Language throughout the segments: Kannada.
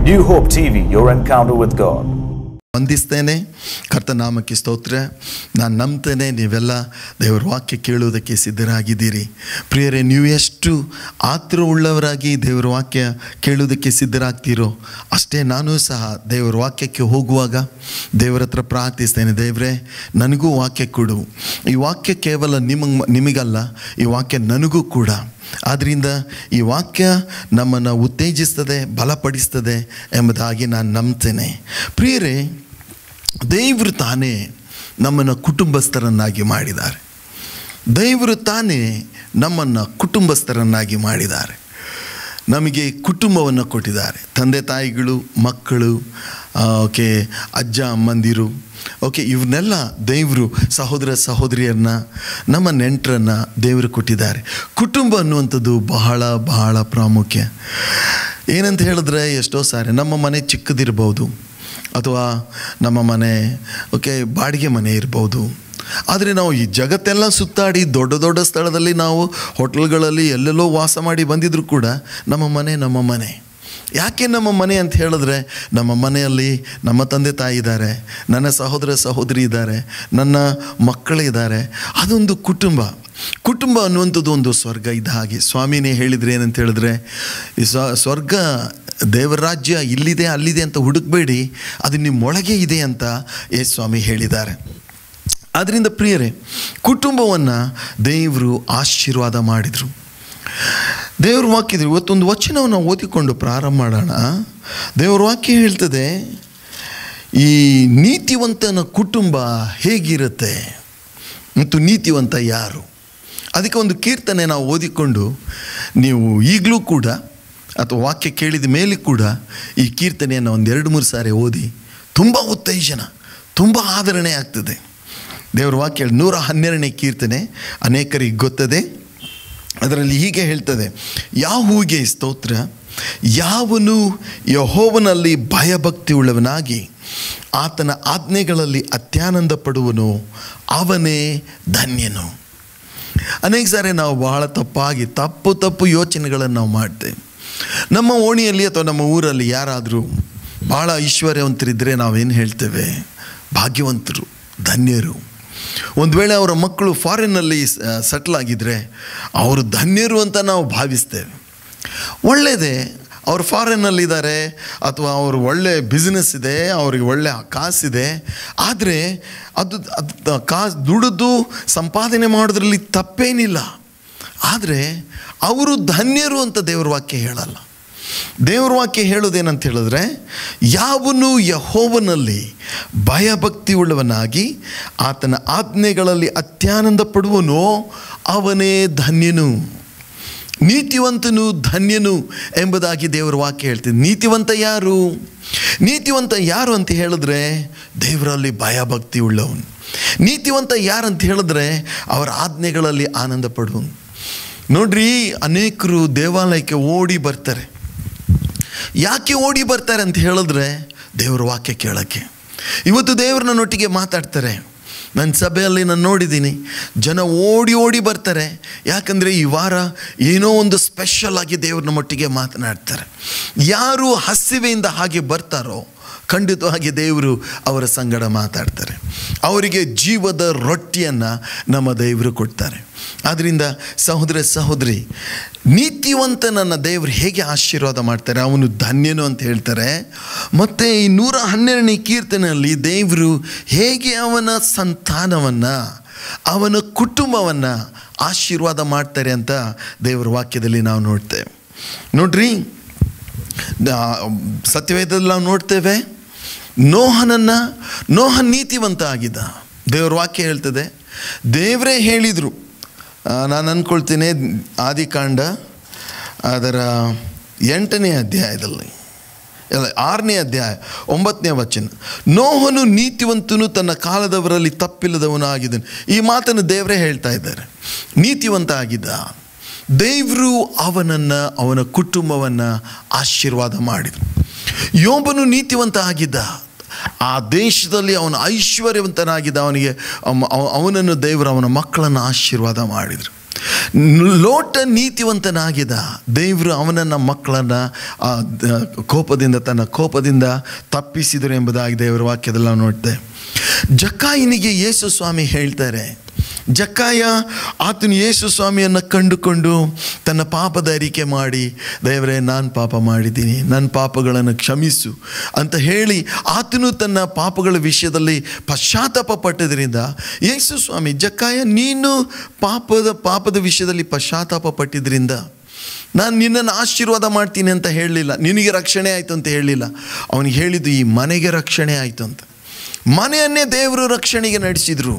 New Hope TV, your encounter with God. ವಂದಿಸ್ತೇನೆ ಕರ್ತನಾಮಕ್ಕೆ ಸ್ತೋತ್ರ ನಾನು ನಂಬ್ತೇನೆ ನೀವೆಲ್ಲ ದೇವರ ವಾಕ್ಯ ಕೇಳುವುದಕ್ಕೆ ಸಿದ್ಧರಾಗಿದ್ದೀರಿ ಪ್ರಿಯರೇ ನೀವು ಎಷ್ಟು ಆತುರ ಉಳ್ಳವರಾಗಿ ದೇವರ ವಾಕ್ಯ ಕೇಳುವುದಕ್ಕೆ ಸಿದ್ಧರಾಗ್ತೀರೋ ಅಷ್ಟೇ ನಾನು ಸಹ ದೇವರ ವಾಕ್ಯಕ್ಕೆ ಹೋಗುವಾಗ ದೇವರ ಹತ್ರ ಪ್ರಾರ್ಥಿಸ್ತೇನೆ ದೇವರೇ ನನಗೂ ವಾಕ್ಯ ಕೊಡು ಈ ವಾಕ್ಯ ಕೇವಲ ನಿಮಗೆ ನಿಮಗಲ್ಲ ಈ ವಾಕ್ಯ ನನಗೂ ಕೂಡ ಆದ್ದರಿಂದ ಈ ವಾಕ್ಯ ನಮ್ಮನ್ನು ಉತ್ತೇಜಿಸ್ತದೆ ಬಲಪಡಿಸ್ತದೆ ಎಂಬುದಾಗಿ ನಾನು ನಂಬ್ತೇನೆ ಪ್ರಿಯರೇ ದೇವರು ತಾನೇ ನಮ್ಮನ್ನು ಕುಟುಂಬಸ್ಥರನ್ನಾಗಿ ಮಾಡಿದ್ದಾರೆ ದೇವರು ತಾನೇ ನಮ್ಮನ್ನು ಕುಟುಂಬಸ್ಥರನ್ನಾಗಿ ಮಾಡಿದ್ದಾರೆ ನಮಗೆ ಕುಟುಂಬವನ್ನು ಕೊಟ್ಟಿದ್ದಾರೆ ತಂದೆ ತಾಯಿಗಳು ಮಕ್ಕಳು ಆ, ಓಕೆ ಅಜ್ಜ ಅಮ್ಮಂದಿರು ಓಕೆ ಇವನ್ನೆಲ್ಲ ದೇವರು ಸಹೋದರ ಸಹೋದರಿಯರನ್ನ ನಮ್ಮ ನೆಂಟರನ್ನು ದೇವರು ಕೊಟ್ಟಿದ್ದಾರೆ ಕುಟುಂಬ ಅನ್ನುವಂಥದ್ದು ಬಹಳ ಬಹಳ ಪ್ರಾಮುಖ್ಯ ಏನಂತ ಹೇಳಿದ್ರೆ ಎಷ್ಟೋ ಸಾರಿ ನಮ್ಮ ಮನೆ ಚಿಕ್ಕದಿರ್ಬೋದು ಅಥವಾ ನಮ್ಮ ಮನೆ ಓಕೆ ಬಾಡಿಗೆ ಮನೆ ಇರ್ಬೋದು ಆದರೆ ನಾವು ಈ ಜಗತ್ತೆಲ್ಲ ಸುತ್ತಾಡಿ ದೊಡ್ಡ ದೊಡ್ಡ ಸ್ಥಳದಲ್ಲಿ ನಾವು ಹೋಟೆಲ್ಗಳಲ್ಲಿ ಎಲ್ಲೆಲ್ಲೋ ವಾಸ ಮಾಡಿ ಬಂದಿದ್ರು ಕೂಡ ನಮ್ಮ ಮನೆ ನಮ್ಮ ಮನೆ ಯಾಕೆ ನಮ್ಮ ಮನೆ ಅಂತ ಹೇಳಿದ್ರೆ ನಮ್ಮ ಮನೆಯಲ್ಲಿ ನಮ್ಮ ತಂದೆ ತಾಯಿ ಇದ್ದಾರೆ ನನ್ನ ಸಹೋದರ ಸಹೋದರಿ ಇದ್ದಾರೆ ನನ್ನ ಮಕ್ಕಳಿದ್ದಾರೆ ಅದೊಂದು ಕುಟುಂಬ ಕುಟುಂಬ ಅನ್ನುವಂಥದ್ದು ಒಂದು ಸ್ವರ್ಗ ಇದ್ದ ಹಾಗೆ ಸ್ವಾಮಿನೇ ಹೇಳಿದ್ರೆ ಏನಂತ ಹೇಳಿದ್ರೆ ಈ ಸ್ವ ಸ್ವರ್ಗ ದೇವರ ರಾಜ್ಯ ಇಲ್ಲಿದೆ ಅಲ್ಲಿದೆ ಅಂತ ಹುಡುಕಬೇಡಿ ಅದು ನಿಮ್ಮೊಳಗೆ ಇದೆ ಅಂತ ಯೇಸು ಸ್ವಾಮಿ ಹೇಳಿದ್ದಾರೆ ಆದ್ದರಿಂದ ಪ್ರಿಯರೇ ಕುಟುಂಬವನ್ನು ದೇವರು ಆಶೀರ್ವಾದ ಮಾಡಿದರು ದೇವ್ರ ವಾಕ್ಯ ಇದೆ ಇವತ್ತೊಂದು ವಚನವನ್ನು ಓದಿಕೊಂಡು ಪ್ರಾರಂಭ ಮಾಡೋಣ ದೇವ್ರ ವಾಕ್ಯ ಹೇಳ್ತದೆ ಈ ನೀತಿವಂತನ ಕುಟುಂಬ ಹೇಗಿರುತ್ತೆ ಮತ್ತು ನೀತಿವಂತ ಯಾರು ಅದಕ್ಕೆ ಒಂದು ಕೀರ್ತನೆ ನಾವು ಓದಿಕೊಂಡು ನೀವು ಈಗಲೂ ಕೂಡ ಅಥವಾ ವಾಕ್ಯ ಕೇಳಿದ ಮೇಲೆ ಕೂಡ ಈ ಕೀರ್ತನೆಯನ್ನು ಒಂದು ಎರಡು ಮೂರು ಸಾರಿ ಓದಿ ತುಂಬ ಉತ್ತೇಜನ ತುಂಬ ಆದರಣೆ ಆಗ್ತದೆ ದೇವರ ವಾಕ್ಯ ನೂರ ಹನ್ನೆರಡನೇ ಕೀರ್ತನೆ ಅನೇಕರಿಗೆ ಗೊತ್ತದೆ ಅದರಲ್ಲಿ ಹೀಗೆ ಹೇಳ್ತದೆ ಯಾಹುವಿಗೆ ಸ್ತೋತ್ರ ಯಾವನು ಯಹೋವನಲ್ಲಿ ಭಯಭಕ್ತಿ ಉಳ್ಳವನಾಗಿ ಆತನ ಆಜ್ಞೆಗಳಲ್ಲಿ ಅತ್ಯಾನಂದ ಪಡುವನು ಅವನೇ ಧನ್ಯನು ಅನೇಕ ಸಾರಿ ನಾವು ಬಹಳ ತಪ್ಪಾಗಿ ತಪ್ಪು ತಪ್ಪು ಯೋಚನೆಗಳನ್ನು ನಾವು ಮಾಡ್ತೇವೆ ನಮ್ಮ ಓಣಿಯಲ್ಲಿ ಅಥವಾ ನಮ್ಮ ಊರಲ್ಲಿ ಯಾರಾದರೂ ಭಾಳ ಐಶ್ವರ್ಯವಂತರಿದ್ದರೆ ನಾವೇನು ಹೇಳ್ತೇವೆ ಭಾಗ್ಯವಂತರು ಧನ್ಯರು ಒಂದು ವೇಳೆ ಅವರ ಮಕ್ಕಳು ಫಾರಿನ್ನಲ್ಲಿ ಸೆಟ್ಲ್ ಆಗಿದ್ದರೆ ಅವರು ಧನ್ಯರು ಅಂತ ನಾವು ಭಾವಿಸ್ತೇವೆ ಒಳ್ಳೆಯದೇ ಅವ್ರು ಫಾರಿನ್ನಲ್ಲಿದ್ದಾರೆ ಅಥವಾ ಅವರು ಒಳ್ಳೆ ಬಿಸ್ನೆಸ್ ಇದೆ ಅವ್ರಿಗೆ ಒಳ್ಳೆ ಕಾಸಿದೆ ಆದರೆ ಅದು ಅದು ಕಾಸು ದುಡಿದು ಸಂಪಾದನೆ ಮಾಡೋದ್ರಲ್ಲಿ ತಪ್ಪೇನಿಲ್ಲ ಆದರೆ ಅವರು ಧನ್ಯರು ಅಂತ ದೇವ್ರ ವಾಕ್ಯ ಹೇಳಲ್ಲ ದೇವ್ರ ವಾಕ್ಯ ಹೇಳೋದೇನಂತ ಹೇಳಿದ್ರೆ ಯಾವನು ಯಹೋವನಲ್ಲಿ ಭಯಭಕ್ತಿ ಉಳ್ಳವನಾಗಿ ಆತನ ಆಜ್ಞೆಗಳಲ್ಲಿ ಅತ್ಯಾನಂದ ಪಡುವನೋ ಅವನೇ ಧನ್ಯನು ನೀತಿವಂತನು ಧನ್ಯನು ಎಂಬುದಾಗಿ ದೇವರ ವಾಕ್ಯ ಹೇಳ್ತಿದೆ ನೀತಿವಂತ ಯಾರು ನೀತಿವಂತ ಯಾರು ಅಂತ ಹೇಳಿದ್ರೆ ದೇವರಲ್ಲಿ ಭಯಭಕ್ತಿ ಉಳ್ಳವನು ನೀತಿವಂತ ಯಾರು ಅಂತ ಹೇಳಿದ್ರೆ ಅವರ ಆಜ್ಞೆಗಳಲ್ಲಿ ಆನಂದ ಪಡುವನು ನೋಡ್ರಿ ಅನೇಕರು ದೇವಾಲಯಕ್ಕೆ ಓಡಿ ಬರ್ತಾರೆ ಯಾಕೆ ಓಡಿ ಬರ್ತಾರೆ ಅಂತ ಹೇಳಿದ್ರೆ ದೇವರ ವಾಕ್ಯ ಕೇಳೋಕ್ಕೆ ಇವತ್ತು ದೇವರು ನನ್ನೊಟ್ಟಿಗೆ ಮಾತಾಡ್ತಾರೆ ನನ್ನ ಸಭೆಯಲ್ಲಿ ನಾನು ನೋಡಿದ್ದೀನಿ ಜನ ಓಡಿ ಓಡಿ ಬರ್ತಾರೆ ಯಾಕಂದರೆ ಈ ವಾರ ಏನೋ ಒಂದು ಸ್ಪೆಷಲ್ ಆಗಿ ದೇವ್ರ ನಮ್ಮೊಟ್ಟಿಗೆ ಮಾತನಾಡ್ತಾರೆ ಯಾರು ಹಸಿವೆಯಿಂದ ಹಾಗೆ ಬರ್ತಾರೋ ಖಂಡಿತವಾಗಿ ದೇವರು ಅವರ ಸಂಗಡ ಮಾತಾಡ್ತಾರೆ ಅವರಿಗೆ ಜೀವದ ರೊಟ್ಟಿಯನ್ನು ನಮ್ಮ ದೇವರು ಕೊಡ್ತಾರೆ ಆದ್ದರಿಂದ ಸಹೋದರ ಸಹೋದರಿ ನೀತಿವಂತನನ್ನು ದೇವರು ಹೇಗೆ ಆಶೀರ್ವಾದ ಮಾಡ್ತಾರೆ ಅವನು ಧನ್ಯನು ಅಂತ ಹೇಳ್ತಾರೆ ಮತ್ತು ಈ ನೂರ ಹನ್ನೆರಡನೇ ಕೀರ್ತನೆಯಲ್ಲಿ ದೇವರು ಹೇಗೆ ಅವನ ಸಂತಾನವನ್ನು ಅವನ ಕುಟುಂಬವನ್ನು ಆಶೀರ್ವಾದ ಮಾಡ್ತಾರೆ ಅಂತ ದೇವರ ವಾಕ್ಯದಲ್ಲಿ ನಾವು ನೋಡ್ತೇವೆ ನೋಡ್ರಿ ಸತ್ಯವೇದದಲ್ಲಿ ನಾವು ನೋಡ್ತೇವೆ ನೋಹನನ್ನು ನೋಹನ್ ನೀತಿವಂತ ಆಗಿದ್ದ ದೇವ್ರ ವಾಕ್ಯ ಹೇಳ್ತದೆ ದೇವರೇ ಹೇಳಿದರು ನಾನು ಅಂದ್ಕೊಳ್ತೀನಿ ಆದಿಕಾಂಡ ಅದರ ಎಂಟನೇ ಅಧ್ಯಾಯದಲ್ಲಿ ಅಲ್ಲ ಆರನೇ ಅಧ್ಯಾಯ ಒಂಬತ್ತನೇ ವಚನ ನೋಹನು ನೀತಿವಂತನು ತನ್ನ ಕಾಲದವರಲ್ಲಿ ತಪ್ಪಿಲ್ಲದವನು ಆಗಿದ್ದನು ಈ ಮಾತನ್ನು ದೇವರೇ ಹೇಳ್ತಾ ಇದ್ದಾರೆ ನೀತಿವಂತ ಆಗಿದ್ದ ದೇವರು ಅವನನ್ನು ಅವನ ಕುಟುಂಬವನ್ನು ಆಶೀರ್ವಾದ ಮಾಡಿದರು ಯೋಬನು ನೀತಿವಂತ ಆಗಿದ್ದ ಆ ದೇಶದಲ್ಲಿ ಅವನು ಐಶ್ವರ್ಯವಂತನಾಗಿದ್ದ ಅವನಿಗೆ ಅವ- ಅವ- ಅವನನ್ನು ದೇವರು ಅವನ ಮಕ್ಕಳನ್ನು ಆಶೀರ್ವಾದ ಮಾಡಿದರು ಲೋಟ ನೀತಿವಂತನಾಗಿದ್ದ ದೇವರು ಅವನನ್ನ ಮಕ್ಕಳನ್ನು ಆ ದ- ಕೋಪದಿಂದ ತನ್ನ ಕೋಪದಿಂದ ತಪ್ಪಿಸಿದರು ಎಂಬುದಾಗಿ ದೇವರ ವಾಕ್ಯದಲ್ಲಿ ನಾವು ನೋಡ್ತೇವೆ ಜಕ್ಕಾಯನಿಗೆ ಯೇಸು ಸ್ವಾಮಿ ಹೇಳ್ತಾರೆ ಜಕ್ಕಾಯ ಆತನು ಯೇಸು ಸ್ವಾಮಿಯನ್ನು ಕಂಡುಕೊಂಡು ತನ್ನ ಪಾಪದ ಅರಿಕೆ ಮಾಡಿ ದೇವರೇ ನಾನು ಪಾಪ ಮಾಡಿದ್ದೀನಿ ನನ್ನ ಪಾಪಗಳನ್ನು ಕ್ಷಮಿಸು ಅಂತ ಹೇಳಿ ಆತನು ತನ್ನ ಪಾಪಗಳ ವಿಷಯದಲ್ಲಿ ಪಶ್ಚಾತ್ತಾಪ ಪಟ್ಟದ್ರಿಂದ ಯೇಸು ಸ್ವಾಮಿ ಜಕ್ಕಾಯ ನೀನು ಪಾಪದ ಪಾಪದ ವಿಷಯದಲ್ಲಿ ಪಶ್ಚಾತ್ತಾಪ ಪಟ್ಟಿದ್ರಿಂದ ನಾನು ನಿನ್ನನ್ನು ಆಶೀರ್ವಾದ ಮಾಡ್ತೀನಿ ಅಂತ ಹೇಳಲಿಲ್ಲ ನಿನಗೆ ರಕ್ಷಣೆ ಆಯಿತು ಅಂತ ಹೇಳಲಿಲ್ಲ ಅವನಿಗೆ ಹೇಳಿದ್ದು ಈ ಮನೆಗೆ ರಕ್ಷಣೆ ಆಯಿತು ಅಂತ ಮನೆಯನ್ನೇ ದೇವರು ರಕ್ಷಣೆಗೆ ನಡೆಸಿದರು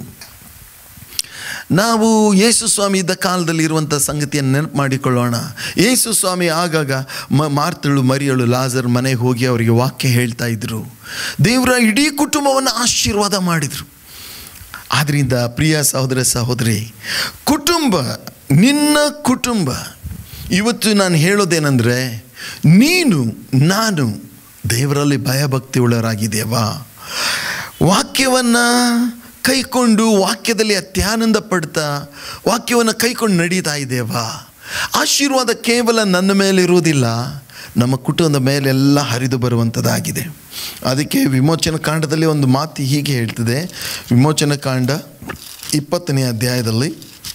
ನಾವು ಯೇಸು ಸ್ವಾಮಿ ಇದ್ದ ಕಾಲದಲ್ಲಿ ಇರುವಂಥ ಸಂಗತಿಯನ್ನು ನೆನಪು ಮಾಡಿಕೊಳ್ಳೋಣ ಯೇಸು ಸ್ವಾಮಿ ಆಗಾಗ ಮ ಮಾರ್ತಳು ಮರಿಯಳು ಲಾಜರ್ ಮನೆಗೆ ಹೋಗಿ ಅವರಿಗೆ ವಾಕ್ಯ ಹೇಳ್ತಾ ಇದ್ರು ದೇವರ ಇಡೀ ಕುಟುಂಬವನ್ನು ಆಶೀರ್ವಾದ ಮಾಡಿದರು ಆದ್ದರಿಂದ ಪ್ರಿಯ ಸಹೋದರ ಸಹೋದರಿ ಕುಟುಂಬ ನಿನ್ನ ಕುಟುಂಬ ಇವತ್ತು ನಾನು ಹೇಳೋದೇನೆಂದರೆ ನೀನು ನಾನು ದೇವರಲ್ಲಿ ಭಯಭಕ್ತಿ ಉಳ್ಳವರಾಗಿದ್ದೇವಾ ವಾಕ್ಯವನ್ನು ಕೈಕೊಂಡು ವಾಕ್ಯದಲ್ಲಿ ಅತ್ಯಾನಂದ ಪಡ್ತಾ ವಾಕ್ಯವನ್ನು ಕೈಕೊಂಡು ನಡೀತಾ ಇದ್ದೇವಾ ಆಶೀರ್ವಾದ ಕೇವಲ ನನ್ನ ಮೇಲೆ ಇರುವುದಿಲ್ಲ ನಮ್ಮ ಕುಟುಂಬದ ಮೇಲೆಲ್ಲ ಹರಿದು ಬರುವಂಥದ್ದಾಗಿದೆ ಅದಕ್ಕೆ ವಿಮೋಚನ ಕಾಂಡದಲ್ಲಿ ಒಂದು ಮಾತು ಹೀಗೆ ಹೇಳ್ತದೆ ವಿಮೋಚನ ಕಾಂಡ ಇಪ್ಪತ್ತನೇ ಅಧ್ಯಾಯದಲ್ಲಿ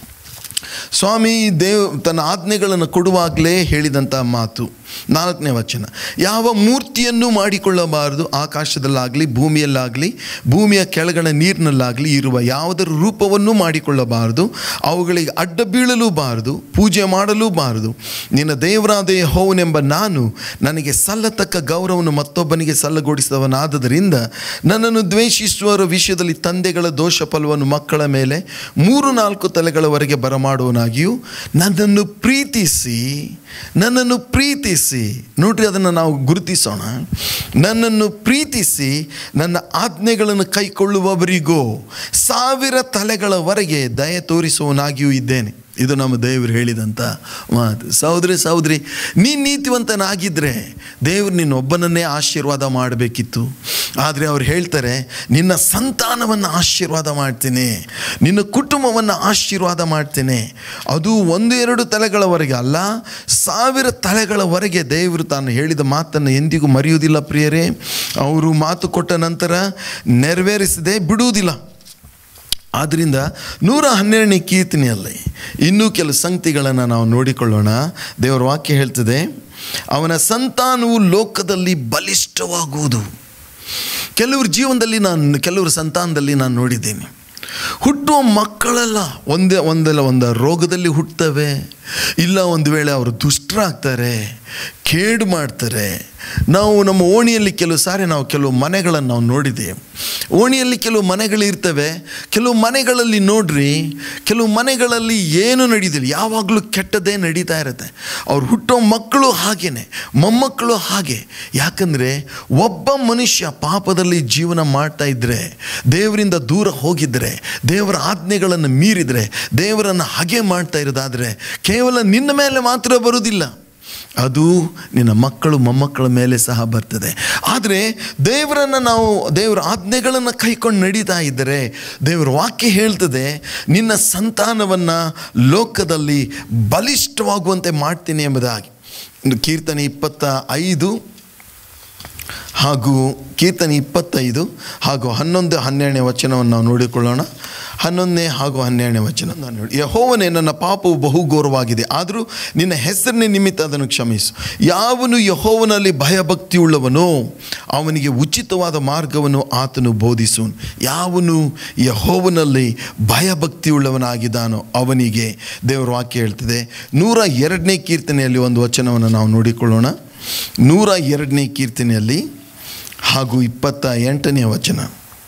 ಸ್ವಾಮಿ ದೇವ್ ತನ್ನ ಆಜ್ಞೆಗಳನ್ನು ಕೊಡುವಾಗಲೇ ಹೇಳಿದಂಥ ಮಾತು ನಾಲ್ಕನೇ ವಚನ ಯಾವ ಮೂರ್ತಿಯನ್ನು ಮಾಡಿಕೊಳ್ಳಬಾರದು ಆಕಾಶದಲ್ಲಾಗಲಿ ಭೂಮಿಯಲ್ಲಾಗಲಿ ಭೂಮಿಯ ಕೆಳಗಣ ನೀರಿನಲ್ಲಾಗಲಿ ಇರುವ ಯಾವುದರ ರೂಪವನ್ನು ಮಾಡಿಕೊಳ್ಳಬಾರದು ಅವುಗಳಿಗೆ ಅಡ್ಡ ಬೀಳಲೂಬಾರದು ಪೂಜೆ ಮಾಡಲೂಬಾರದು ನಿನ್ನ ದೇವರಾದ ಯೆಹೋವನೆಂಬ ನಾನು ನನಗೆ ಸಲ್ಲತಕ್ಕ ಗೌರವವನ್ನು ಮತ್ತೊಬ್ಬನಿಗೆ ಸಲ್ಲಗೊಡಿಸಿದವನಾದ್ದರಿಂದ ನನ್ನನ್ನು ದ್ವೇಷಿಸುವವರ ವಿಷಯದಲ್ಲಿ ತಂದೆಗಳ ದೋಷ ಫಲವನ್ನು ಮಕ್ಕಳ ಮೇಲೆ ಮೂರು ನಾಲ್ಕು ತಲೆಗಳವರೆಗೆ ಬರಮಾಡುವನಾಗಿಯೂ ನನ್ನನ್ನು ಪ್ರೀತಿಸಿ ನನ್ನನ್ನು ಪ್ರೀತಿಸಿ ನೋಡ್ರಿ ಅದನ್ನು ನಾವು ಗುರುತಿಸೋಣ ನನ್ನನ್ನು ಪ್ರೀತಿಸಿ ನನ್ನ ಆಜ್ಞೆಗಳನ್ನು ಕೈಕೊಳ್ಳುವವರಿಗೂ ಸಾವಿರ ತಲೆಗಳವರೆಗೆ ದಯೆ ತೋರಿಸುವನಾಗಿಯೂ ಇದ್ದೇನೆ ಇದು ನಮ್ಮ ದೇವರು ಹೇಳಿದಂಥ ಮಾತು ಸಹೋದರಿ ಸಹೋದರಿ ನೀನು ನೀತಿವಂತನಾಗಿದ್ದರೆ ದೇವರು ನಿನ್ನೊಬ್ಬನನ್ನೇ ಆಶೀರ್ವಾದ ಮಾಡಬೇಕಿತ್ತು ಆದರೆ ಅವ್ರು ಹೇಳ್ತಾರೆ ನಿನ್ನ ಸಂತಾನವನ್ನು ಆಶೀರ್ವಾದ ಮಾಡ್ತೇನೆ ನಿನ್ನ ಕುಟುಂಬವನ್ನು ಆಶೀರ್ವಾದ ಮಾಡ್ತೇನೆ ಅದು ಒಂದು ಎರಡು ತಲೆಗಳವರೆಗೆ ಅಲ್ಲ ಸಾವಿರ ತಲೆಗಳವರೆಗೆ ದೇವರು ತಾನು ಹೇಳಿದ ಮಾತನ್ನು ಎಂದಿಗೂ ಮರೆಯುವುದಿಲ್ಲ ಪ್ರಿಯರೇ ಅವರು ಮಾತು ಕೊಟ್ಟ ನಂತರ ನೆರವೇರಿಸದೆ ಬಿಡುವುದಿಲ್ಲ ಆದ್ದರಿಂದ ನೂರ ಹನ್ನೆರಡನೇ ಕೀರ್ತನೆಯಲ್ಲಿ ಇನ್ನೂ ಕೆಲವು ಸಂಗತಿಗಳನ್ನು ನಾವು ನೋಡಿಕೊಳ್ಳೋಣ ದೇವರ ವಾಕ್ಯ ಹೇಳ್ತದೆ ಅವನ ಸಂತಾನವು ಲೋಕದಲ್ಲಿ ಬಲಿಷ್ಠವಾಗುವುದು ಕೆಲವ್ರ ಜೀವನದಲ್ಲಿ ನಾನು ಕೆಲವ್ರ ಸಂತಾನದಲ್ಲಿ ನಾನು ನೋಡಿದ್ದೇನೆ ಹುಟ್ಟುವ ಮಕ್ಕಳೆಲ್ಲ ಒಂದೇ ಒಂದಲ್ಲ ಒಂದು ರೋಗದಲ್ಲಿ ಹುಟ್ಟುತ್ತವೆ ಇಲ್ಲ ಒಂದು ವೇಳೆ ಅವರು ದುಷ್ಟರಾಗ್ತಾರೆ ಕೇಡು ಮಾಡ್ತಾರೆ ನಾವು ನಮ್ಮ ಓಣಿಯಲ್ಲಿ ಕೆಲವು ಸಾರಿ ನಾವು ಕೆಲವು ಮನೆಗಳನ್ನು ನಾವು ನೋಡಿದ್ದೇವೆ ಓಣಿಯಲ್ಲಿ ಕೆಲವು ಮನೆಗಳಿರ್ತವೆ ಕೆಲವು ಮನೆಗಳಲ್ಲಿ ನೋಡ್ರಿ ಕೆಲವು ಮನೆಗಳಲ್ಲಿ ಏನು ನಡೀದಿಲ್ಲ ಯಾವಾಗಲೂ ಕೆಟ್ಟದೇ ನಡೀತಾ ಇರುತ್ತೆ ಅವ್ರು ಹುಟ್ಟೋ ಮಕ್ಕಳು ಹಾಗೇನೆ ಮೊಮ್ಮಕ್ಕಳು ಹಾಗೆ ಯಾಕಂದರೆ ಒಬ್ಬ ಮನುಷ್ಯ ಪಾಪದಲ್ಲಿ ಜೀವನ ಮಾಡ್ತಾ ಇದ್ದರೆ ದೇವರಿಂದ ದೂರ ಹೋಗಿದ್ದರೆ ದೇವರ ಆಜ್ಞೆಗಳನ್ನು ಮೀರಿದರೆ ದೇವರನ್ನು ಹಾಗೆ ಮಾಡ್ತಾ ಇರೋದಾದರೆ ಕೇವಲ ನಿನ್ನ ಮೇಲೆ ಮಾತ್ರ ಬರುವುದಿಲ್ಲ ಅದು ನಿನ್ನ ಮಕ್ಕಳು ಮೊಮ್ಮಕ್ಕಳ ಮೇಲೆ ಸಹ ಬರ್ತದೆ ಆದರೆ ದೇವರನ್ನು ನಾವು ದೇವರ ಆಜ್ಞೆಗಳನ್ನು ಕೈಕೊಂಡು ನಡೀತಾ ಇದ್ದರೆ ದೇವರ ವಾಕ್ಯ ಹೇಳ್ತದೆ ನಿನ್ನ ಸಂತಾನವನ್ನು ಲೋಕದಲ್ಲಿ ಬಲಿಷ್ಠವಾಗುವಂತೆ ಮಾಡ್ತೀನಿ ಎಂಬುದಾಗಿ ಇನ್ನು ಕೀರ್ತನೆ ಇಪ್ಪತ್ತ ಐದು ಹಾಗೂ ಕೀರ್ತನೆ ಇಪ್ಪತ್ತೈದು ಹಾಗೂ ಹನ್ನೊಂದು ಹನ್ನೆರಡನೇ ವಚನವನ್ನು ನಾವು ನೋಡಿಕೊಳ್ಳೋಣ ಹನ್ನೊಂದನೇ ಹಾಗೂ ಹನ್ನೆರಡನೇ ವಚನ ನಾನು ನೋಡಿ ಯಹೋವನೇ ನನ್ನ ಪಾಪವು ಬಹು ಘೋರವಾಗಿದೆ ಆದರೂ ನಿನ್ನ ಹೆಸರಿನ ನಿಮಿತ್ತ ಅದನ್ನು ಕ್ಷಮಿಸು ಯಾವನು ಯಹೋವನಲ್ಲಿ ಭಯಭಕ್ತಿಯುಳ್ಳವನೋ ಅವನಿಗೆ ಉಚಿತವಾದ ಮಾರ್ಗವನ್ನು ಆತನು ಬೋಧಿಸುವನು ಯಾವನು ಯಹೋವನಲ್ಲಿ ಭಯಭಕ್ತಿಯುಳ್ಳವನಾಗಿದ್ದಾನೋ ಅವನಿಗೆ ದೇವರ ವಾಕ್ಯ ಹೇಳ್ತದೆ ನೂರ ಎರಡನೇ ಕೀರ್ತನೆಯಲ್ಲಿ ಒಂದು ವಚನವನ್ನು ನಾವು ನೋಡಿಕೊಳ್ಳೋಣ ನೂರ ಎರಡನೇ ಕೀರ್ತನೆಯಲ್ಲಿ ಹಾಗೂ ಇಪ್ಪತ್ತ ಎಂಟನೇ ವಚನ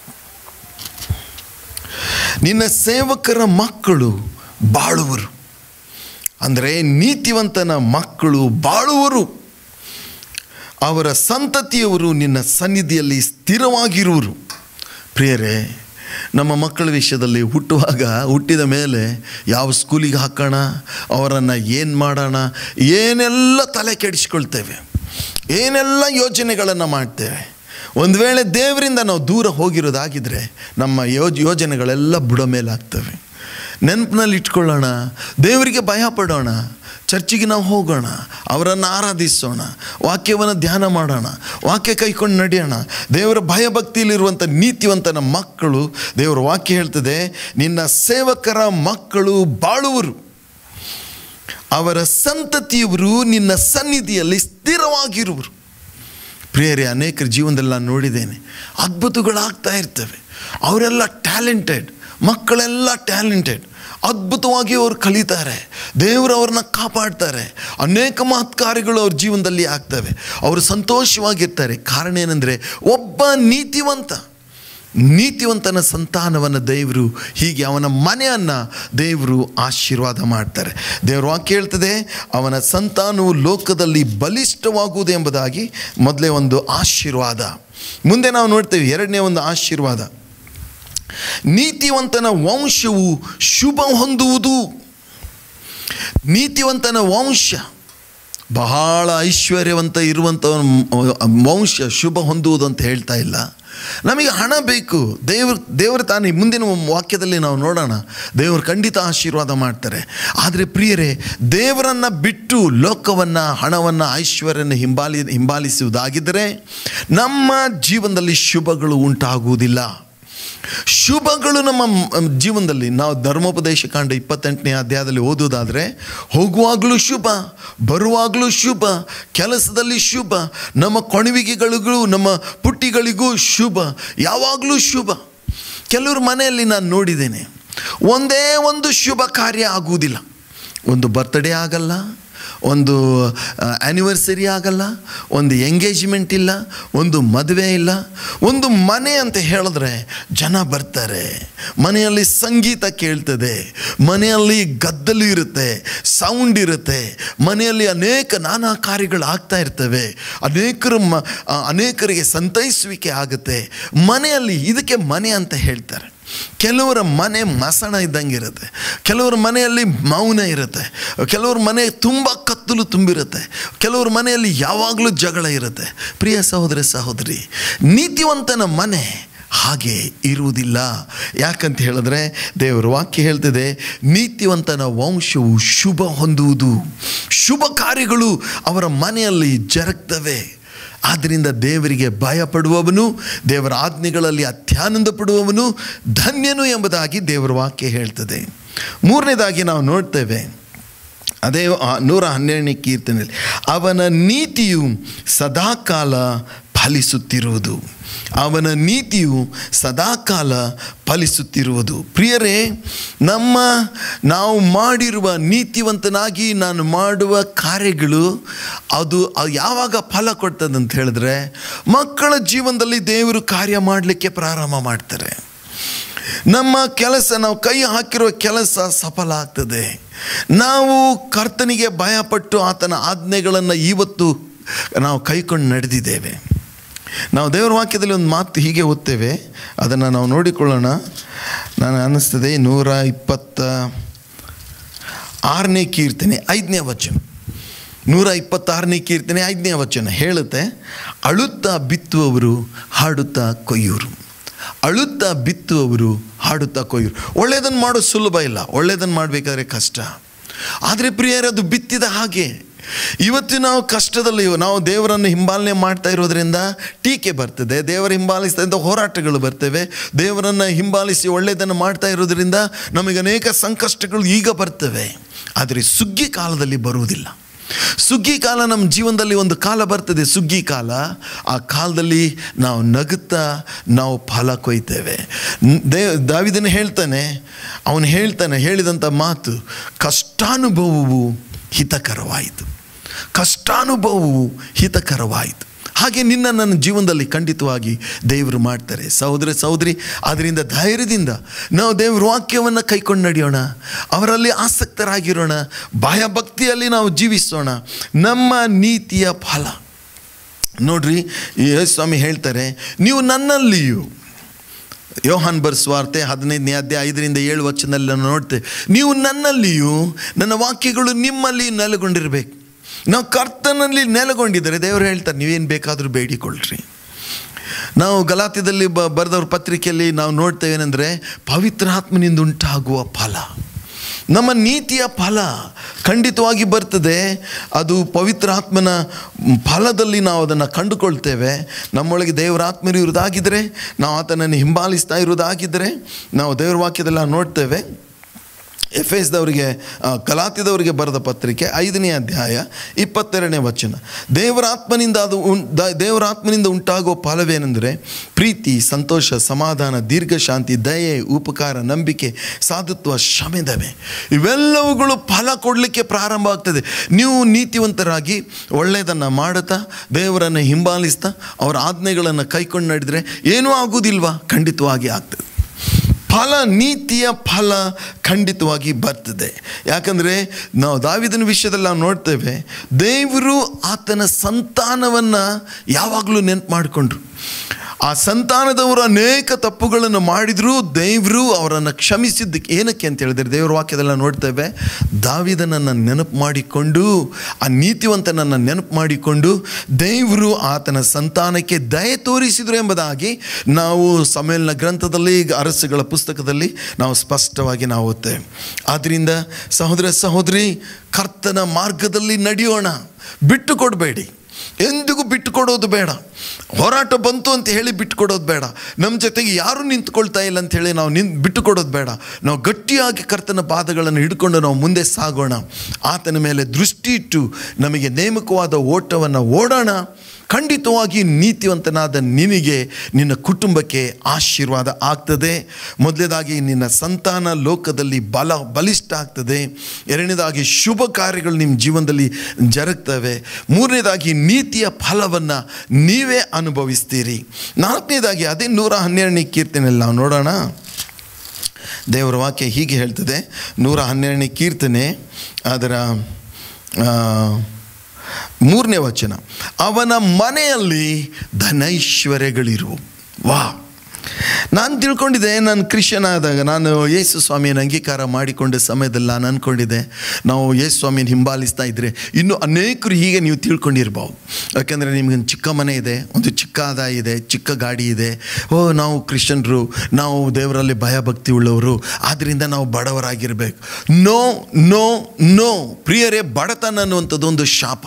ನಿನ್ನ ಸೇವಕರ ಮಕ್ಕಳು ಬಾಳುವರು ಅಂದರೆ ನೀತಿವಂತನ ಮಕ್ಕಳು ಬಾಳುವರು ಅವರ ಸಂತತಿಯವರು ನಿನ್ನ ಸನ್ನಿಧಿಯಲ್ಲಿ ಸ್ಥಿರವಾಗಿರುವರು ಪ್ರಿಯರೇ ನಮ್ಮ ಮಕ್ಕಳ ವಿಷಯದಲ್ಲಿ ಹುಟ್ಟುವಾಗ ಹುಟ್ಟಿದ ಮೇಲೆ ಯಾವ ಸ್ಕೂಲಿಗೆ ಹಾಕೋಣ ಅವರನ್ನು ಏನು ಮಾಡೋಣ ಏನೆಲ್ಲ ತಲೆ ಕೆಡಿಸ್ಕೊಳ್ತೇವೆ ಏನೆಲ್ಲ ಯೋಜನೆಗಳನ್ನು ಮಾಡ್ತೇವೆ ಒಂದು ವೇಳೆ ದೇವರಿಂದ ನಾವು ದೂರ ಹೋಗಿರೋದಾಗಿದ್ದರೆ ನಮ್ಮ ಯೋಜ ಯೋಜನೆಗಳೆಲ್ಲ ಬುಡ ಮೇಲಾಗ್ತವೆ ನೆನಪಿನಲ್ಲಿ ಇಟ್ಕೊಳ್ಳೋಣ ದೇವರಿಗೆ ಭಯ ಪಡೋಣ ಚರ್ಚಿಗೆ ನಾವು ಹೋಗೋಣ ಅವರನ್ನು ಆರಾಧಿಸೋಣ ವಾಕ್ಯವನ್ನು ಧ್ಯಾನ ಮಾಡೋಣ ವಾಕ್ಯ ಕೈಕೊಂಡು ನಡೆಯೋಣ ದೇವರ ಭಯಭಕ್ತಿಯಲ್ಲಿರುವಂಥ ನೀತಿವಂತನ ಮಕ್ಕಳು ದೇವರ ವಾಕ್ಯ ಹೇಳ್ತದೆ ನಿನ್ನ ಸೇವಕರ ಮಕ್ಕಳು ಬಾಳುವರು ಅವರ ಸಂತತಿಯವರು ನಿನ್ನ ಸನ್ನಿಧಿಯಲ್ಲಿ ಸ್ಥಿರವಾಗಿರುವರು ಪ್ರಿಯರೇ ಅನೇಕರ ಜೀವನದಲ್ಲಿ ನಾನು ನೋಡಿದ್ದೇನೆ ಅದ್ಭುತಗಳಾಗ್ತಾ ಇರ್ತವೆ ಅವರೆಲ್ಲ ಟ್ಯಾಲೆಂಟೆಡ್ ಮಕ್ಕಳೆಲ್ಲ ಟ್ಯಾಲೆಂಟೆಡ್ ಅದ್ಭುತವಾಗಿ ಅವರು ಕಲಿತಾರೆ ದೇವರು ಅವ್ರನ್ನ ಕಾಪಾಡ್ತಾರೆ ಅನೇಕ ಮಹತ್ಕಾರ್ಯಗಳು ಅವ್ರ ಜೀವನದಲ್ಲಿ ಆಗ್ತವೆ ಅವರು ಸಂತೋಷವಾಗಿರ್ತಾರೆ ಕಾರಣ ಏನಂದರೆ ಒಬ್ಬ ನೀತಿವಂತ ನೀತಿವಂತನ ಸಂತಾನವನ್ನು ದೇವರು ಹೀಗೆ ಅವನ ಮನೆಯನ್ನು ದೇವರು ಆಶೀರ್ವಾದ ಮಾಡ್ತಾರೆ ದೇವರು ವಾಕ್ಯ ಹೇಳ್ತದೆ ಅವನ ಸಂತಾನವು ಲೋಕದಲ್ಲಿ ಬಲಿಷ್ಠವಾಗುವುದು ಎಂಬುದಾಗಿ ಮೊದಲೇ ಒಂದು ಆಶೀರ್ವಾದ ಮುಂದೆ ನಾವು ನೋಡ್ತೇವೆ ಎರಡನೇ ಒಂದು ಆಶೀರ್ವಾದ ನೀತಿವಂತನ ವಂಶವು ಶುಭ ಹೊಂದುವುದು ನೀತಿವಂತನ ವಂಶ ಬಹಳ ಐಶ್ವರ್ಯವಂತ ಇರುವಂಥ ವಂಶ ಶುಭ ಹೊಂದುವುದು ಅಂತ ಹೇಳ್ತಾ ಇಲ್ಲ ನಮಗೆ ಹಣ ಬೇಕು ದೇವ್ರ ದೇವರು ತಾನೇ ಮುಂದಿನ ವಾಕ್ಯದಲ್ಲಿ ನಾವು ನೋಡೋಣ ದೇವರು ಖಂಡಿತ ಆಶೀರ್ವಾದ ಮಾಡ್ತಾರೆ ಆದರೆ ಪ್ರಿಯರೇ ದೇವರನ್ನು ಬಿಟ್ಟು ಲೋಕವನ್ನು ಹಣವನ್ನು ಐಶ್ವರ್ಯನ ಹಿಂಬಾಲಿ ಹಿಂಬಾಲಿಸುವುದಾಗಿದ್ದರೆ ನಮ್ಮ ಜೀವನದಲ್ಲಿ ಶುಭಗಳು ಉಂಟಾಗುವುದಿಲ್ಲ ಶುಭಗಳು ನಮ್ಮ ಮ್- ಜೀವನದಲ್ಲಿ ನಾವು ಧರ್ಮೋಪದೇಶ ಕಾಂಡ ಇಪ್ಪತ್ತೆಂಟನೇ ಅಧ್ಯಾಯದಲ್ಲಿ ಓದುವುದಾದರೆ ಹೋಗುವಾಗಲೂ ಶುಭ ಬರುವಾಗಲೂ ಶುಭ ಕೆಲಸದಲ್ಲಿ ಶುಭ ನಮ್ಮ ಕೊಣವಿಗೆಗಳಿಗೂ ನಮ್ಮ ಪುಟ್ಟಿಗಳಿಗೂ ಶುಭ ಯಾವಾಗಲೂ ಶುಭ ಕೆಲವ್ರ ಮನೆಯಲ್ಲಿ ನಾನು ನೋಡಿದ್ದೇನೆ ಒಂದೇ ಒಂದು ಶುಭ ಕಾರ್ಯ ಆಗುವುದಿಲ್ಲ ಒಂದು ಬರ್ತ್ಡೇ ಆಗಲ್ಲ ಒಂದು ಆ್ಯನಿವರ್ಸರಿ ಆಗಲ್ಲ ಒಂದು ಎಂಗೇಜ್ಮೆಂಟ್ ಇಲ್ಲ ಒಂದು ಮದುವೆ ಇಲ್ಲ ಒಂದು ಮನೆ ಅಂತ ಹೇಳಿದ್ರೆ ಜನ ಬರ್ತಾರೆ ಮನೆಯಲ್ಲಿ ಸಂಗೀತ ಕೇಳ್ತದೆ ಮನೆಯಲ್ಲಿ ಗದ್ದಲು ಇರುತ್ತೆ ಸೌಂಡ್ ಇರುತ್ತೆ ಮನೆಯಲ್ಲಿ ಅನೇಕ ನಾನಾ ಕಾರ್ಯಗಳು ಆಗ್ತಾ ಇರ್ತವೆ ಅನೇಕರು ಮ ಆ, ಅನೇಕರಿಗೆ ಸಂತೈಸುವಿಕೆ ಆಗುತ್ತೆ ಮನೆಯಲ್ಲಿ ಇದಕ್ಕೆ ಮನೆ ಅಂತ ಹೇಳ್ತಾರೆ ಕೆಲವರ ಮನೆ ಮಸಣ ಇದ್ದಂಗೆ ಇರುತ್ತೆ ಕೆಲವರ ಮನೆಯಲ್ಲಿ ಮೌನ ಇರುತ್ತೆ ಕೆಲವ್ರ ಮನೆ ತುಂಬ ಕತ್ತಲು ತುಂಬಿರುತ್ತೆ ಕೆಲವ್ರ ಮನೆಯಲ್ಲಿ ಯಾವಾಗಲೂ ಜಗಳ ಇರುತ್ತೆ ಪ್ರಿಯ ಸಹೋದರ ಸಹೋದರಿ ನೀತಿವಂತನ ಮನೆ ಹಾಗೆ ಇರುವುದಿಲ್ಲ ಯಾಕಂತ ಹೇಳಿದ್ರೆ ದೇವರ ವಾಕ್ಯ ಹೇಳ್ತಿದೆ ನೀತಿವಂತನ ವಂಶವು ಶುಭ ಹೊಂದುವುದು ಶುಭ ಕಾರ್ಯಗಳು ಅವರ ಮನೆಯಲ್ಲಿ ಜರುಗ್ತವೆ ಆದ್ದರಿಂದ ದೇವರಿಗೆ ಭಯ ಪಡುವವನು ದೇವರ ಆಜ್ಞೆಗಳಲ್ಲಿ ಅತ್ಯಾನಂದ ಪಡುವವನು ಧನ್ಯನು ಎಂಬುದಾಗಿ ದೇವರ ವಾಕ್ಯ ಹೇಳ್ತದೆ ಮೂರನೇದಾಗಿ ನಾವು ನೋಡ್ತೇವೆ ಅದೇ ಆ ನೂರ ಹನ್ನೆರಡನೇ ಕೀರ್ತನೆಯಲ್ಲಿ ಅವನ ನೀತಿಯು ಸದಾಕಾಲ ಫಲಿಸುತ್ತಿರುವುದು ಅವನ ನೀತಿಯು ಸದಾಕಾಲ ಫಲಿಸುತ್ತಿರುವುದು ಪ್ರಿಯರೇ ನಮ್ಮ ನಾವು ಮಾಡಿರುವ ನೀತಿವಂತನಾಗಿ ನಾನು ಮಾಡುವ ಕಾರ್ಯಗಳು ಅದು ಅದು ಯಾವಾಗ ಫಲ ಕೊಡ್ತದೆ ಅಂತ ಹೇಳಿದ್ರೆ ಮಕ್ಕಳ ಜೀವನದಲ್ಲಿ ದೇವರು ಕಾರ್ಯ ಮಾಡಲಿಕ್ಕೆ ಪ್ರಾರಂಭ ಮಾಡ್ತಾರೆ ನಮ್ಮ ಕೆಲಸ ನಾವು ಕೈ ಹಾಕಿರುವ ಕೆಲಸ ಸಫಲ ಆಗ್ತದೆ ನಾವು ಕರ್ತನಿಗೆ ಭಯಪಟ್ಟು ಆತನ ಆಜ್ಞೆಗಳನ್ನು ಇವತ್ತು ನಾವು ಕೈಕೊಂಡು ನಡೆದಿದ್ದೇವೆ ನಾವು ದೇವರ ವಾಕ್ಯದಲ್ಲಿ ಒಂದು ಮಾತು ಹೀಗೆ ಓದ್ತೇವೆ ಅದನ್ನು ನಾವು ನೋಡಿಕೊಳ್ಳೋಣ ನಾನು ಅನ್ನಿಸ್ತದೆ ನೂರ ಇಪ್ಪತ್ತ ಆರನೇ ಕೀರ್ತನೆ ಐದನೇ ವಚನ ನೂರ ಇಪ್ಪತ್ತಾರನೇ ಕೀರ್ತನೆ ಐದನೇ ವಚನ ಹೇಳುತ್ತೆ ಅಳುತ್ತಾ ಬಿತ್ತುವವರು ಹಾಡುತ್ತಾ ಕೊಯ್ಯೂರು ಅಳುತ್ತಾ ಬಿತ್ತುವವರು ಹಾಡುತ್ತಾ ಕೊಯ್ಯೂರು ಒಳ್ಳೆಯದನ್ನು ಮಾಡೋದು ಸುಲಭ ಇಲ್ಲ ಒಳ್ಳೆಯದನ್ನು ಮಾಡಬೇಕಾದ್ರೆ ಕಷ್ಟ ಆದರೆ ಪ್ರಿಯರೇ ಅದು ಬಿತ್ತಿದ ಹಾಗೆ ಇವತ್ತು ನಾವು ಕಷ್ಟದಲ್ಲಿ ನಾವು ದೇವರನ್ನು ಹಿಂಬಾಲನೆ ಮಾಡ್ತಾ ಇರೋದ್ರಿಂದ ಟೀಕೆ ಬರ್ತದೆ ದೇವರ ಹಿಂಬಾಲಿಸಿದ ಹೋರಾಟಗಳು ಬರ್ತವೆ ದೇವರನ್ನು ಹಿಂಬಾಲಿಸಿ ಒಳ್ಳೆಯದನ್ನು ಮಾಡ್ತಾ ಇರೋದ್ರಿಂದ ನಮಗೆ ಅನೇಕ ಸಂಕಷ್ಟಗಳು ಈಗ ಬರ್ತವೆ ಆದರೆ ಸುಗ್ಗಿ ಕಾಲದಲ್ಲಿ ಬರುವುದಿಲ್ಲ ಸುಗ್ಗಿ ಕಾಲ ನಮ್ಮ ಜೀವನದಲ್ಲಿ ಒಂದು ಕಾಲ ಬರ್ತದೆ ಸುಗ್ಗಿ ಕಾಲ ಆ ಕಾಲದಲ್ಲಿ ನಾವು ನಗುತ್ತಾ ನಾವು ಫಲ ಕೊಯ್ತೇವೆ ನ್- ದೇ ದಾವಿದನ ಹೇಳ್ತಾನೆ ಅವನು ಹೇಳ್ತಾನೆ ಹೇಳಿದಂಥ ಮಾತು ಕಷ್ಟಾನುಭವವು ಹಿತಕರವಾಯಿತು ಕಷ್ಟಾನುಭವವು ಹಿತಕರವಾಯಿತು ಹಾಗೆ ನಿನ್ನ ನನ್ನ ಜೀವನದಲ್ಲಿ ಖಂಡಿತವಾಗಿ ದೇವರು ಮಾಡ್ತಾರೆ ಸಹೋದರ ಸಹೋದರಿ ಅದರಿಂದ ಧೈರ್ಯದಿಂದ ನಾವು ದೇವರ ವಾಕ್ಯವನ್ನು ಕೈಕೊಂಡು ನಡೆಯೋಣ ಅವರಲ್ಲಿ ಆಸಕ್ತರಾಗಿರೋಣ ಭಯಭಕ್ತಿಯಲ್ಲಿ ನಾವು ಜೀವಿಸೋಣ ನಮ್ಮ ನೀತಿಯ ಫಲ ನೋಡ್ರಿ ಈ ಯೇಸು ಸ್ವಾಮಿ ಹೇಳ್ತಾರೆ ನೀವು ನನ್ನಲ್ಲಿಯೂ ಯೋಹಾನ್ ಬರ್ಸ್ವಾರ್ತೆ ಹದಿನೈದನೇ ಅಧ್ಯಾಯ ಐದರಿಂದ ಏಳು ವಚನದಲ್ಲಿ ನಾವು ನೋಡ್ತೇವೆ ನೀವು ನನ್ನಲ್ಲಿಯೂ ನನ್ನ ವಾಕ್ಯಗಳು ನಿಮ್ಮಲ್ಲಿ ನೆಲೆಗೊಂಡಿರಬೇಕು ನಾವು ಕರ್ತನಲ್ಲಿ ನೆಲೆಗೊಂಡಿದ್ದರೆ ದೇವರು ಹೇಳ್ತಾರೆ ನೀವೇನು ಬೇಕಾದರೂ ಬೇಡಿಕೊಳ್ಳ್ರಿ ನಾವು ಗಲಾತ್ಯದಲ್ಲಿ ಬ ಬರೆದವ್ರ ಪತ್ರಿಕೆಯಲ್ಲಿ ನಾವು ನೋಡ್ತೇವೆ ಏನಂದರೆ ಪವಿತ್ರಾತ್ಮನಿಂದ ಉಂಟಾಗುವ ಫಲ ನಮ್ಮ ನೀತಿಯ ಫಲ ಖಂಡಿತವಾಗಿ ಬರ್ತದೆ ಅದು ಪವಿತ್ರಾತ್ಮನ ಫಲದಲ್ಲಿ ನಾವು ಅದನ್ನು ಕಂಡುಕೊಳ್ತೇವೆ ನಮ್ಮೊಳಗೆ ದೇವರಾತ್ಮರು ಇರುವುದಾಗಿದ್ದರೆ ನಾವು ಆತನನ್ನು ಹಿಂಬಾಲಿಸ್ತಾ ಇರುವುದಾಗಿದ್ದರೆ ನಾವು ದೇವರ ವಾಕ್ಯದಲ್ಲ ನೋಡ್ತೇವೆ ಎಫ್ ಎಸ್ದವರಿಗೆ ಕಲಾತಿದವರಿಗೆ ಬರೆದ ಪತ್ರಿಕೆ ಐದನೇ ಅಧ್ಯಾಯ ಇಪ್ಪತ್ತೆರಡನೇ ವಚನ ದೇವರಾತ್ಮನಿಂದ ಅದು ಉನ್ ದ- ದೇವರಾತ್ಮನಿಂದ ಉಂಟಾಗುವ ಫಲವೇನೆಂದರೆ ಪ್ರೀತಿ ಸಂತೋಷ ಸಮಾಧಾನ ದೀರ್ಘ ಶಾಂತಿ ದಯೆ ಉಪಕಾರ ನಂಬಿಕೆ ಸಾಧುತ್ವ ಶಮೆದವೆ ಇವೆಲ್ಲವುಗಳು ಫಲ ಕೊಡಲಿಕ್ಕೆ ಪ್ರಾರಂಭ ಆಗ್ತದೆ ನೀವು ನೀತಿವಂತರಾಗಿ ಒಳ್ಳೆಯದನ್ನು ಮಾಡುತ್ತಾ ದೇವರನ್ನು ಹಿಂಬಾಲಿಸ್ತಾ ಅವರ ಆಜ್ಞೆಗಳನ್ನು ಕೈಕೊಂಡು ನಡೆದರೆ ಏನೂ ಆಗುವುದಿಲ್ವಾ ಖಂಡಿತವಾಗಿ ಆಗ್ತದೆ ಫಲ ನೀತಿಯ ಫಲ ಖಂಡಿತವಾಗಿ ಬರ್ತದೆ ಯಾಕಂದರೆ ನಾವು ದಾವಿದನ ವಿಷಯದಲ್ಲಿ ನಾವು ನೋಡ್ತೇವೆ ದೇವರು ಆತನ ಸಂತಾನವನ್ನು ಯಾವಾಗಲೂ ನೆನಪು ಮಾಡಿಕೊಂಡ್ರು ಆ ಸಂತಾನದವರು ಅನೇಕ ತಪ್ಪುಗಳನ್ನು ಮಾಡಿದರೂ ದೇವರು ಅವರನ್ನು ಕ್ಷಮಿಸಿದ್ದಕ್ಕೆ ಏನಕ್ಕೆ ಅಂತ ಹೇಳಿದರೆ ದೇವರ ವಾಕ್ಯದಲ್ಲ ನೋಡ್ತೇವೆ ದಾವಿದನನ್ನು ನೆನಪು ಮಾಡಿಕೊಂಡು ಆ ನೀತಿವಂತನನ್ನು ನೆನಪು ಮಾಡಿಕೊಂಡು ದೇವರು ಆತನ ಸಂತಾನಕ್ಕೆ ದಯೆ ತೋರಿಸಿದರು ಎಂಬುದಾಗಿ ನಾವು ಸಮೇಲನ ಗ್ರಂಥದಲ್ಲಿ ಈಗ ಅರಸುಗಳ ಪುಸ್ತಕದಲ್ಲಿ ನಾವು ಸ್ಪಷ್ಟವಾಗಿ ನಾವು ಓದ್ತೇವೆ ಆದ್ದರಿಂದ ಸಹೋದರ ಸಹೋದರಿ ಕರ್ತನ ಮಾರ್ಗದಲ್ಲಿ ನಡೆಯೋಣ ಬಿಟ್ಟು ಕೊಡಬೇಡಿ ಎಂದಿಗೂ ಬಿಟ್ಟು ಕೊಡೋದು ಬೇಡ ಹೋರಾಟ ಬಂತು ಅಂತ ಹೇಳಿ ಬಿಟ್ಟು ಕೊಡೋದು ಬೇಡ ನಮ್ಮ ಜೊತೆಗೆ ಯಾರೂ ನಿಂತ್ಕೊಳ್ತಾ ಇಲ್ಲ ಅಂತ ಹೇಳಿ ನಾವು ನಿನ್ ಬಿಟ್ಟು ಕೊಡೋದು ಬೇಡ ನಾವು ಗಟ್ಟಿಯಾಗಿ ಕರ್ತನ ಪಾದಗಳನ್ನು ಹಿಡ್ಕೊಂಡು ನಾವು ಮುಂದೆ ಸಾಗೋಣ ಆತನ ಮೇಲೆ ದೃಷ್ಟಿ ಇಟ್ಟು ನಮಗೆ ನೇಮಕವಾದ ಓಟವನ್ನು ಓಡೋಣ ಖಂಡಿತವಾಗಿ ನೀತಿವಂತನಾದ ನಿನಗೆ ನಿನ್ನ ಕುಟುಂಬಕ್ಕೆ ಆಶೀರ್ವಾದ ಆಗ್ತದೆ ಮೊದಲನೇದಾಗಿ ನಿನ್ನ ಸಂತಾನ ಲೋಕದಲ್ಲಿ ಬಲ ಬಲಿಷ್ಠ ಆಗ್ತದೆ ಎರಡನೇದಾಗಿ ಶುಭ ಕಾರ್ಯಗಳು ನಿಮ್ಮ ಜೀವನದಲ್ಲಿ ಜರುಗ್ತವೆ ಮೂರನೇದಾಗಿ ನೀತಿಯ ಫಲವನ್ನು ನೀವೇ ಅನುಭವಿಸ್ತೀರಿ ನಾಲ್ಕನೇದಾಗಿ ಅದೇ ನೂರ ಹನ್ನೆರಡನೇ ಕೀರ್ತನೆಯಲ್ಲಿ ನಾವು ನೋಡೋಣ ದೇವರ ವಾಕ್ಯ ಹೀಗೆ ಹೇಳ್ತದೆ ನೂರ ಹನ್ನೆರಡನೇ ಕೀರ್ತನೆ ಅದರ ಆ, ಮೂರನೇ ವಚನ ಅವನ ಮನೆಯಲ್ಲಿ ಧನೈಶ್ವರ್ಯಗಳಿರು ವಾ ನಾನು ತಿಳ್ಕೊಂಡಿದ್ದೆ ನಾನು ಕ್ರಿಶ್ಚಿಯನ್ ಆದಾಗ ನಾನು ಯೇಸು ಸ್ವಾಮಿಯನ್ನು ಅಂಗೀಕಾರ ಮಾಡಿಕೊಂಡ ಸಮಯದಲ್ಲಿ ನಾನು ಅಂದ್ಕೊಂಡಿದ್ದೆ ನಾವು ಯೇಸು ಸ್ವಾಮಿಯನ್ನು ಹಿಂಬಾಲಿಸ್ತಾ ಇದ್ದರೆ ಇನ್ನೂ ಅನೇಕರು ಹೀಗೆ ನೀವು ತಿಳ್ಕೊಂಡಿರ್ಬೋದು ಯಾಕೆಂದರೆ ನಿಮ್ಗೊಂದು ಚಿಕ್ಕ ಮನೆ ಇದೆ ಒಂದು ಚಿಕ್ಕ ಆದಾಯ ಇದೆ ಚಿಕ್ಕ ಗಾಡಿ ಇದೆ ಓ ನಾವು ಕ್ರಿಶ್ಚಿಯನ್ರು ನಾವು ದೇವರಲ್ಲಿ ಭಯಭಕ್ತಿ ಉಳ್ಳವರು ಆದ್ದರಿಂದ ನಾವು ಬಡವರಾಗಿರಬೇಕು ನೋ ನೋ ನೋ ಪ್ರಿಯರೇ ಬಡತನ ಅನ್ನುವಂಥದ್ದು ಒಂದು ಶಾಪ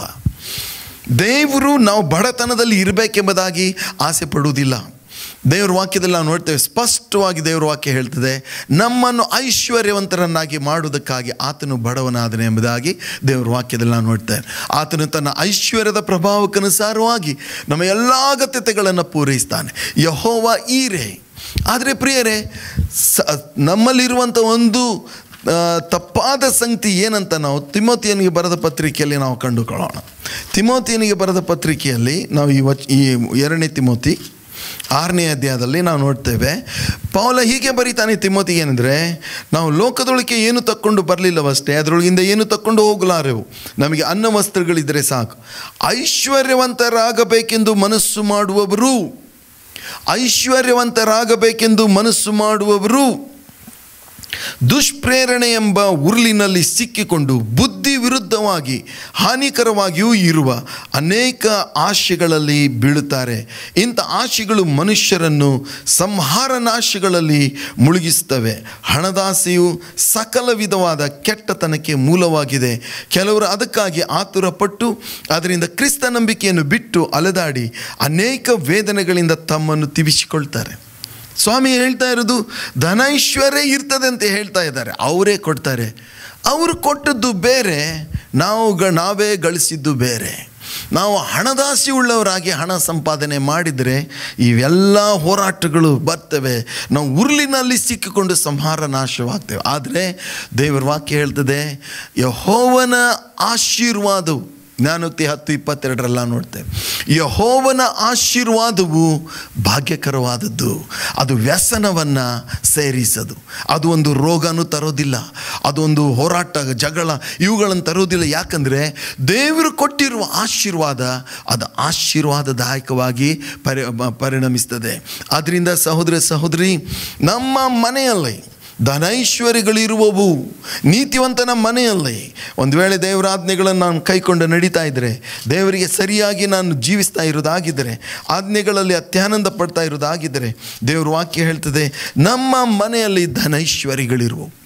ದೇವರು ನಾವು ಬಡತನದಲ್ಲಿ ಇರಬೇಕೆಂಬುದಾಗಿ ಆಸೆ ಪಡುವುದಿಲ್ಲ ದೇವ್ರ ವಾಕ್ಯದಲ್ಲಿ ನಾವು ನೋಡ್ತೇವೆ ಸ್ಪಷ್ಟವಾಗಿ ದೇವ್ರ ವಾಕ್ಯ ಹೇಳ್ತದೆ ನಮ್ಮನ್ನು ಐಶ್ವರ್ಯವಂತರನ್ನಾಗಿ ಮಾಡುವುದಕ್ಕಾಗಿ ಆತನು ಬಡವನಾದನೆ ಎಂಬುದಾಗಿ ದೇವ್ರ ವಾಕ್ಯದಲ್ಲಿ ನಾವು ನೋಡ್ತೇವೆ ಆತನು ತನ್ನ ಐಶ್ವರ್ಯದ ಪ್ರಭಾವಕ್ಕನುಸಾರವಾಗಿ ನಮ್ಮ ಎಲ್ಲ ಅಗತ್ಯತೆಗಳನ್ನು ಪೂರೈಸ್ತಾನೆ ಯಹೋವ ಈರೆ ಆದರೆ ಪ್ರಿಯರೇ ಸ ನಮ್ಮಲ್ಲಿರುವಂಥ ಒಂದು ಆ, ತಪ್ಪಾದ ಸಂಗತಿ ಏನಂತ ನಾವು ತಿಮೋತಿಯನಿಗೆ ಬರೆದ ಪತ್ರಿಕೆಯಲ್ಲಿ ನಾವು ಕಂಡುಕೊಳ್ಳೋಣ ತಿಮೋತಿಯನಿಗೆ ಬರೆದ ಪತ್ರಿಕೆಯಲ್ಲಿ ನಾವು ಈ ವಚ್ ಈ ಎರಡನೇ ತಿಮೋತಿ ಆರನೇ ಅಧ್ಯಾಯದಲ್ಲಿ ನಾವು ನೋಡ್ತೇವೆ ಪೌಲ ಹೀಗೆ ಬರೀತಾನೆ ತಿಮೋತಿಗೆ ಏನಂದರೆ ನಾವು ಲೋಕದೊಳಗೆ ಏನು ತಕ್ಕೊಂಡು ಬರಲಿಲ್ಲವಷ್ಟೇ ಅದರೊಳಗಿಂದ ಏನು ತಕ್ಕೊಂಡು ಹೋಗಲಾರೆವು ನಮಗೆ ಅನ್ನ ವಸ್ತ್ರಗಳಿದ್ದರೆ ಸಾಕು ಐಶ್ವರ್ಯವಂತರಾಗಬೇಕೆಂದು ಮನಸ್ಸು ಮಾಡುವವರು ಐಶ್ವರ್ಯವಂತರಾಗಬೇಕೆಂದು ಮನಸ್ಸು ಮಾಡುವವರು ದುಷ್ಪ್ರೇರಣೆ ಎಂಬ ಉರುಳಿನಲ್ಲಿ ಸಿಕ್ಕಿಕೊಂಡು ಬುದ್ಧಿ ವಿರುದ್ಧವಾಗಿ ಹಾನಿಕರವಾಗಿಯೂ ಇರುವ ಅನೇಕ ಆಶೆಗಳಲ್ಲಿ ಬೀಳುತ್ತಾರೆ ಇಂಥ ಆಶೆಗಳು ಮನುಷ್ಯರನ್ನು ಸಂಹಾರನಾಶಗಳಲ್ಲಿ ಮುಳುಗಿಸ್ತವೆ ಹಣದಾಸೆಯು ಸಕಲ ವಿಧವಾದ ಕೆಟ್ಟತನಕ್ಕೆ ಮೂಲವಾಗಿದೆ ಕೆಲವರು ಅದಕ್ಕಾಗಿ ಆತುರಪಟ್ಟು ಅದರಿಂದ ಕ್ರಿಸ್ತ ನಂಬಿಕೆಯನ್ನು ಬಿಟ್ಟು ಅಲೆದಾಡಿ ಅನೇಕ ವೇದನೆಗಳಿಂದ ತಮ್ಮನ್ನು ತಿವಿಸಿಕೊಳ್ತಾರೆ ಸ್ವಾಮಿ ಹೇಳ್ತಾ ಇರೋದು ಧನೈಶ್ವರ್ಯ ಇರ್ತದೆ ಅಂತ ಹೇಳ್ತಾ ಇದ್ದಾರೆ ಅವರೇ ಕೊಡ್ತಾರೆ ಅವರು ಕೊಟ್ಟದ್ದು ಬೇರೆ ನಾವು ಗ ನಾವೇ ಗಳಿಸಿದ್ದು ಬೇರೆ ನಾವು ಹಣದಾಸಿ ಉಳ್ಳವರಾಗಿ ಹಣ ಸಂಪಾದನೆ ಮಾಡಿದರೆ ಇವೆಲ್ಲ ಹೋರಾಟಗಳು ಬರ್ತವೆ ನಾವು ಉರುಳಿನಲ್ಲಿ ಸಿಕ್ಕಿಕೊಂಡು ಸಂಹಾರ ನಾಶವಾಗ್ತೇವೆ ಆದರೆ ದೇವರ ವಾಕ್ಯ ಹೇಳ್ತದೆ ಯಹೋವನ ಆಶೀರ್ವಾದವು ಜ್ಞಾನೋಕ್ತಿ ಹತ್ತು ಇಪ್ಪತ್ತೆರಡರೆಲ್ಲ ನೋಡ್ತೇವೆ ಯಹೋವನ ಆಶೀರ್ವಾದವು ಭಾಗ್ಯಕರವಾದದ್ದು ಅದು ವ್ಯಸನವನ್ನು ಸೇರಿಸದು ಅದು ಒಂದು ರೋಗನೂ ತರೋದಿಲ್ಲ ಅದೊಂದು ಹೋರಾಟ ಜಗಳ ಇವುಗಳನ್ನು ತರೋದಿಲ್ಲ ಯಾಕಂದರೆ ದೇವರು ಕೊಟ್ಟಿರುವ ಆಶೀರ್ವಾದ ಅದು ಆಶೀರ್ವಾದದಾಯಕವಾಗಿ ಪರಿ ಪರಿಣಮಿಸ್ತದೆ ಆದ್ದರಿಂದ ಸಹೋದರ ಸಹೋದರಿ ನಮ್ಮ ಮನೆಯಲ್ಲಿ ಧನೈಶ್ವರ್ಯಗಳಿರುವವು ನೀತಿವಂತನ ಮನೆಯಲ್ಲಿ ಒಂದು ವೇಳೆ ದೇವರಾಜ್ಞೆಗಳನ್ನು ನಾನು ಕೈಕೊಂಡು ನಡೀತಾ ಇದ್ದರೆ ದೇವರಿಗೆ ಸರಿಯಾಗಿ ನಾನು ಜೀವಿಸ್ತಾ ಇರೋದಾಗಿದ್ದರೆ ಆಜ್ಞೆಗಳಲ್ಲಿ ಅತ್ಯಾನಂದ ಪಡ್ತಾ ಇರೋದಾಗಿದ್ದರೆ ದೇವ್ರ ವಾಕ್ಯ ಹೇಳ್ತದೆ ನಮ್ಮ ಮನೆಯಲ್ಲಿ ಧನೈಶ್ವರ್ಯಗಳಿರುವವು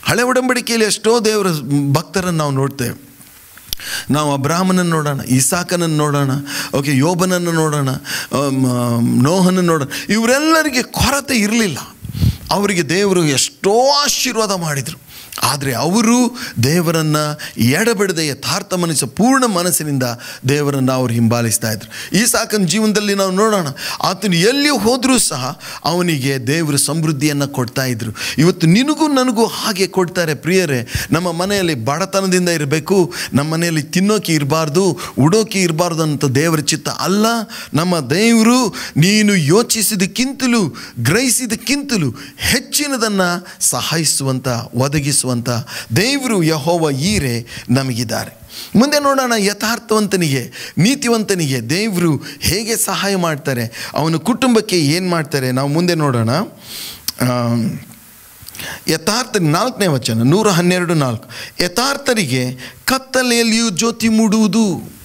ಹಳೆ ಒಡಂಬಡಿಕೆಯಲ್ಲಿ ಎಷ್ಟೋ ದೇವರ ಭಕ್ತರನ್ನು ನಾವು ನೋಡ್ತೇವೆ ನಾವು ಅಬ್ರಾಹ್ಮನನ್ನು ನೋಡೋಣ ಇಸಾಕನನ್ನು ನೋಡೋಣ ಓಕೆ ಯೋಬನನ್ನು ನೋಡೋಣ ಆಮ್, ನೋಹನನ್ನು ನೋಡೋಣ ಇವರೆಲ್ಲರಿಗೆ ಕೊರತೆ ಇರಲಿಲ್ಲ ಅವರಿಗೆ ದೇವರು ಎಷ್ಟೋ ಆಶೀರ್ವಾದ ಮಾಡಿದರು ಆದರೆ ಅವರು ದೇವರನ್ನು ಎಡಬಿಡದೆ ಯಥಾರ್ಥ ಮನಸ್ಸು ಪೂರ್ಣ ಮನಸ್ಸಿನಿಂದ ದೇವರನ್ನು ಅವರು ಹಿಂಬಾಲಿಸ್ತಾ ಇದ್ರು ಈ ಸಾಕನ ಜೀವನದಲ್ಲಿ ನಾವು ನೋಡೋಣ ಆತನು ಎಲ್ಲಿ ಹೋದರೂ ಸಹ ಅವನಿಗೆ ದೇವರು ಸಮೃದ್ಧಿಯನ್ನು ಕೊಡ್ತಾ ಇದ್ರು ಇವತ್ತು ನಿನಗೂ ನನಗೂ ಹಾಗೆ ಕೊಡ್ತಾರೆ ಪ್ರಿಯರೇ ನಮ್ಮ ಮನೆಯಲ್ಲಿ ಬಡತನದಿಂದ ಇರಬೇಕು ನಮ್ಮ ಮನೆಯಲ್ಲಿ ತಿನ್ನೋಕೆ ಇರಬಾರ್ದು ಉಡೋಕೆ ಇರಬಾರ್ದು ಅಂತ ದೇವರ ಚಿತ್ತ ಅಲ್ಲ ನಮ್ಮ ದೇವರು ನೀನು ಯೋಚಿಸಿದಕ್ಕಿಂತಲೂ ಗ್ರಹಿಸಿದಕ್ಕಿಂತಲೂ ಹೆಚ್ಚಿನದನ್ನು ಸಹಾಯಿಸುವಂಥ ಒದಗಿಸುವಂಥ ದೇವರು ಯಹೋವ ಈರೆ ನಮಗಿದ್ದಾರೆ ಮುಂದೆ ನೋಡೋಣ ಯಥಾರ್ಥವಂತನಿಗೆ ನೀತಿವಂತನಿಗೆ ದೇವರು ಹೇಗೆ ಸಹಾಯ ಮಾಡ್ತಾರೆ ಅವನ ಕುಟುಂಬಕ್ಕೆ ಏನು ಮಾಡ್ತಾರೆ ನಾವು ಮುಂದೆ ನೋಡೋಣ ಆಮ್, ಯಥಾರ್ಥ ನಾಲ್ಕನೇ ವಚನ ನೂರ ಹನ್ನೆರಡು ನಾಲ್ಕು ಯಥಾರ್ಥರಿಗೆ ಕತ್ತಲೆಯಲ್ಲಿಯೂ ಜ್ಯೋತಿ ಮೂಡುವುದು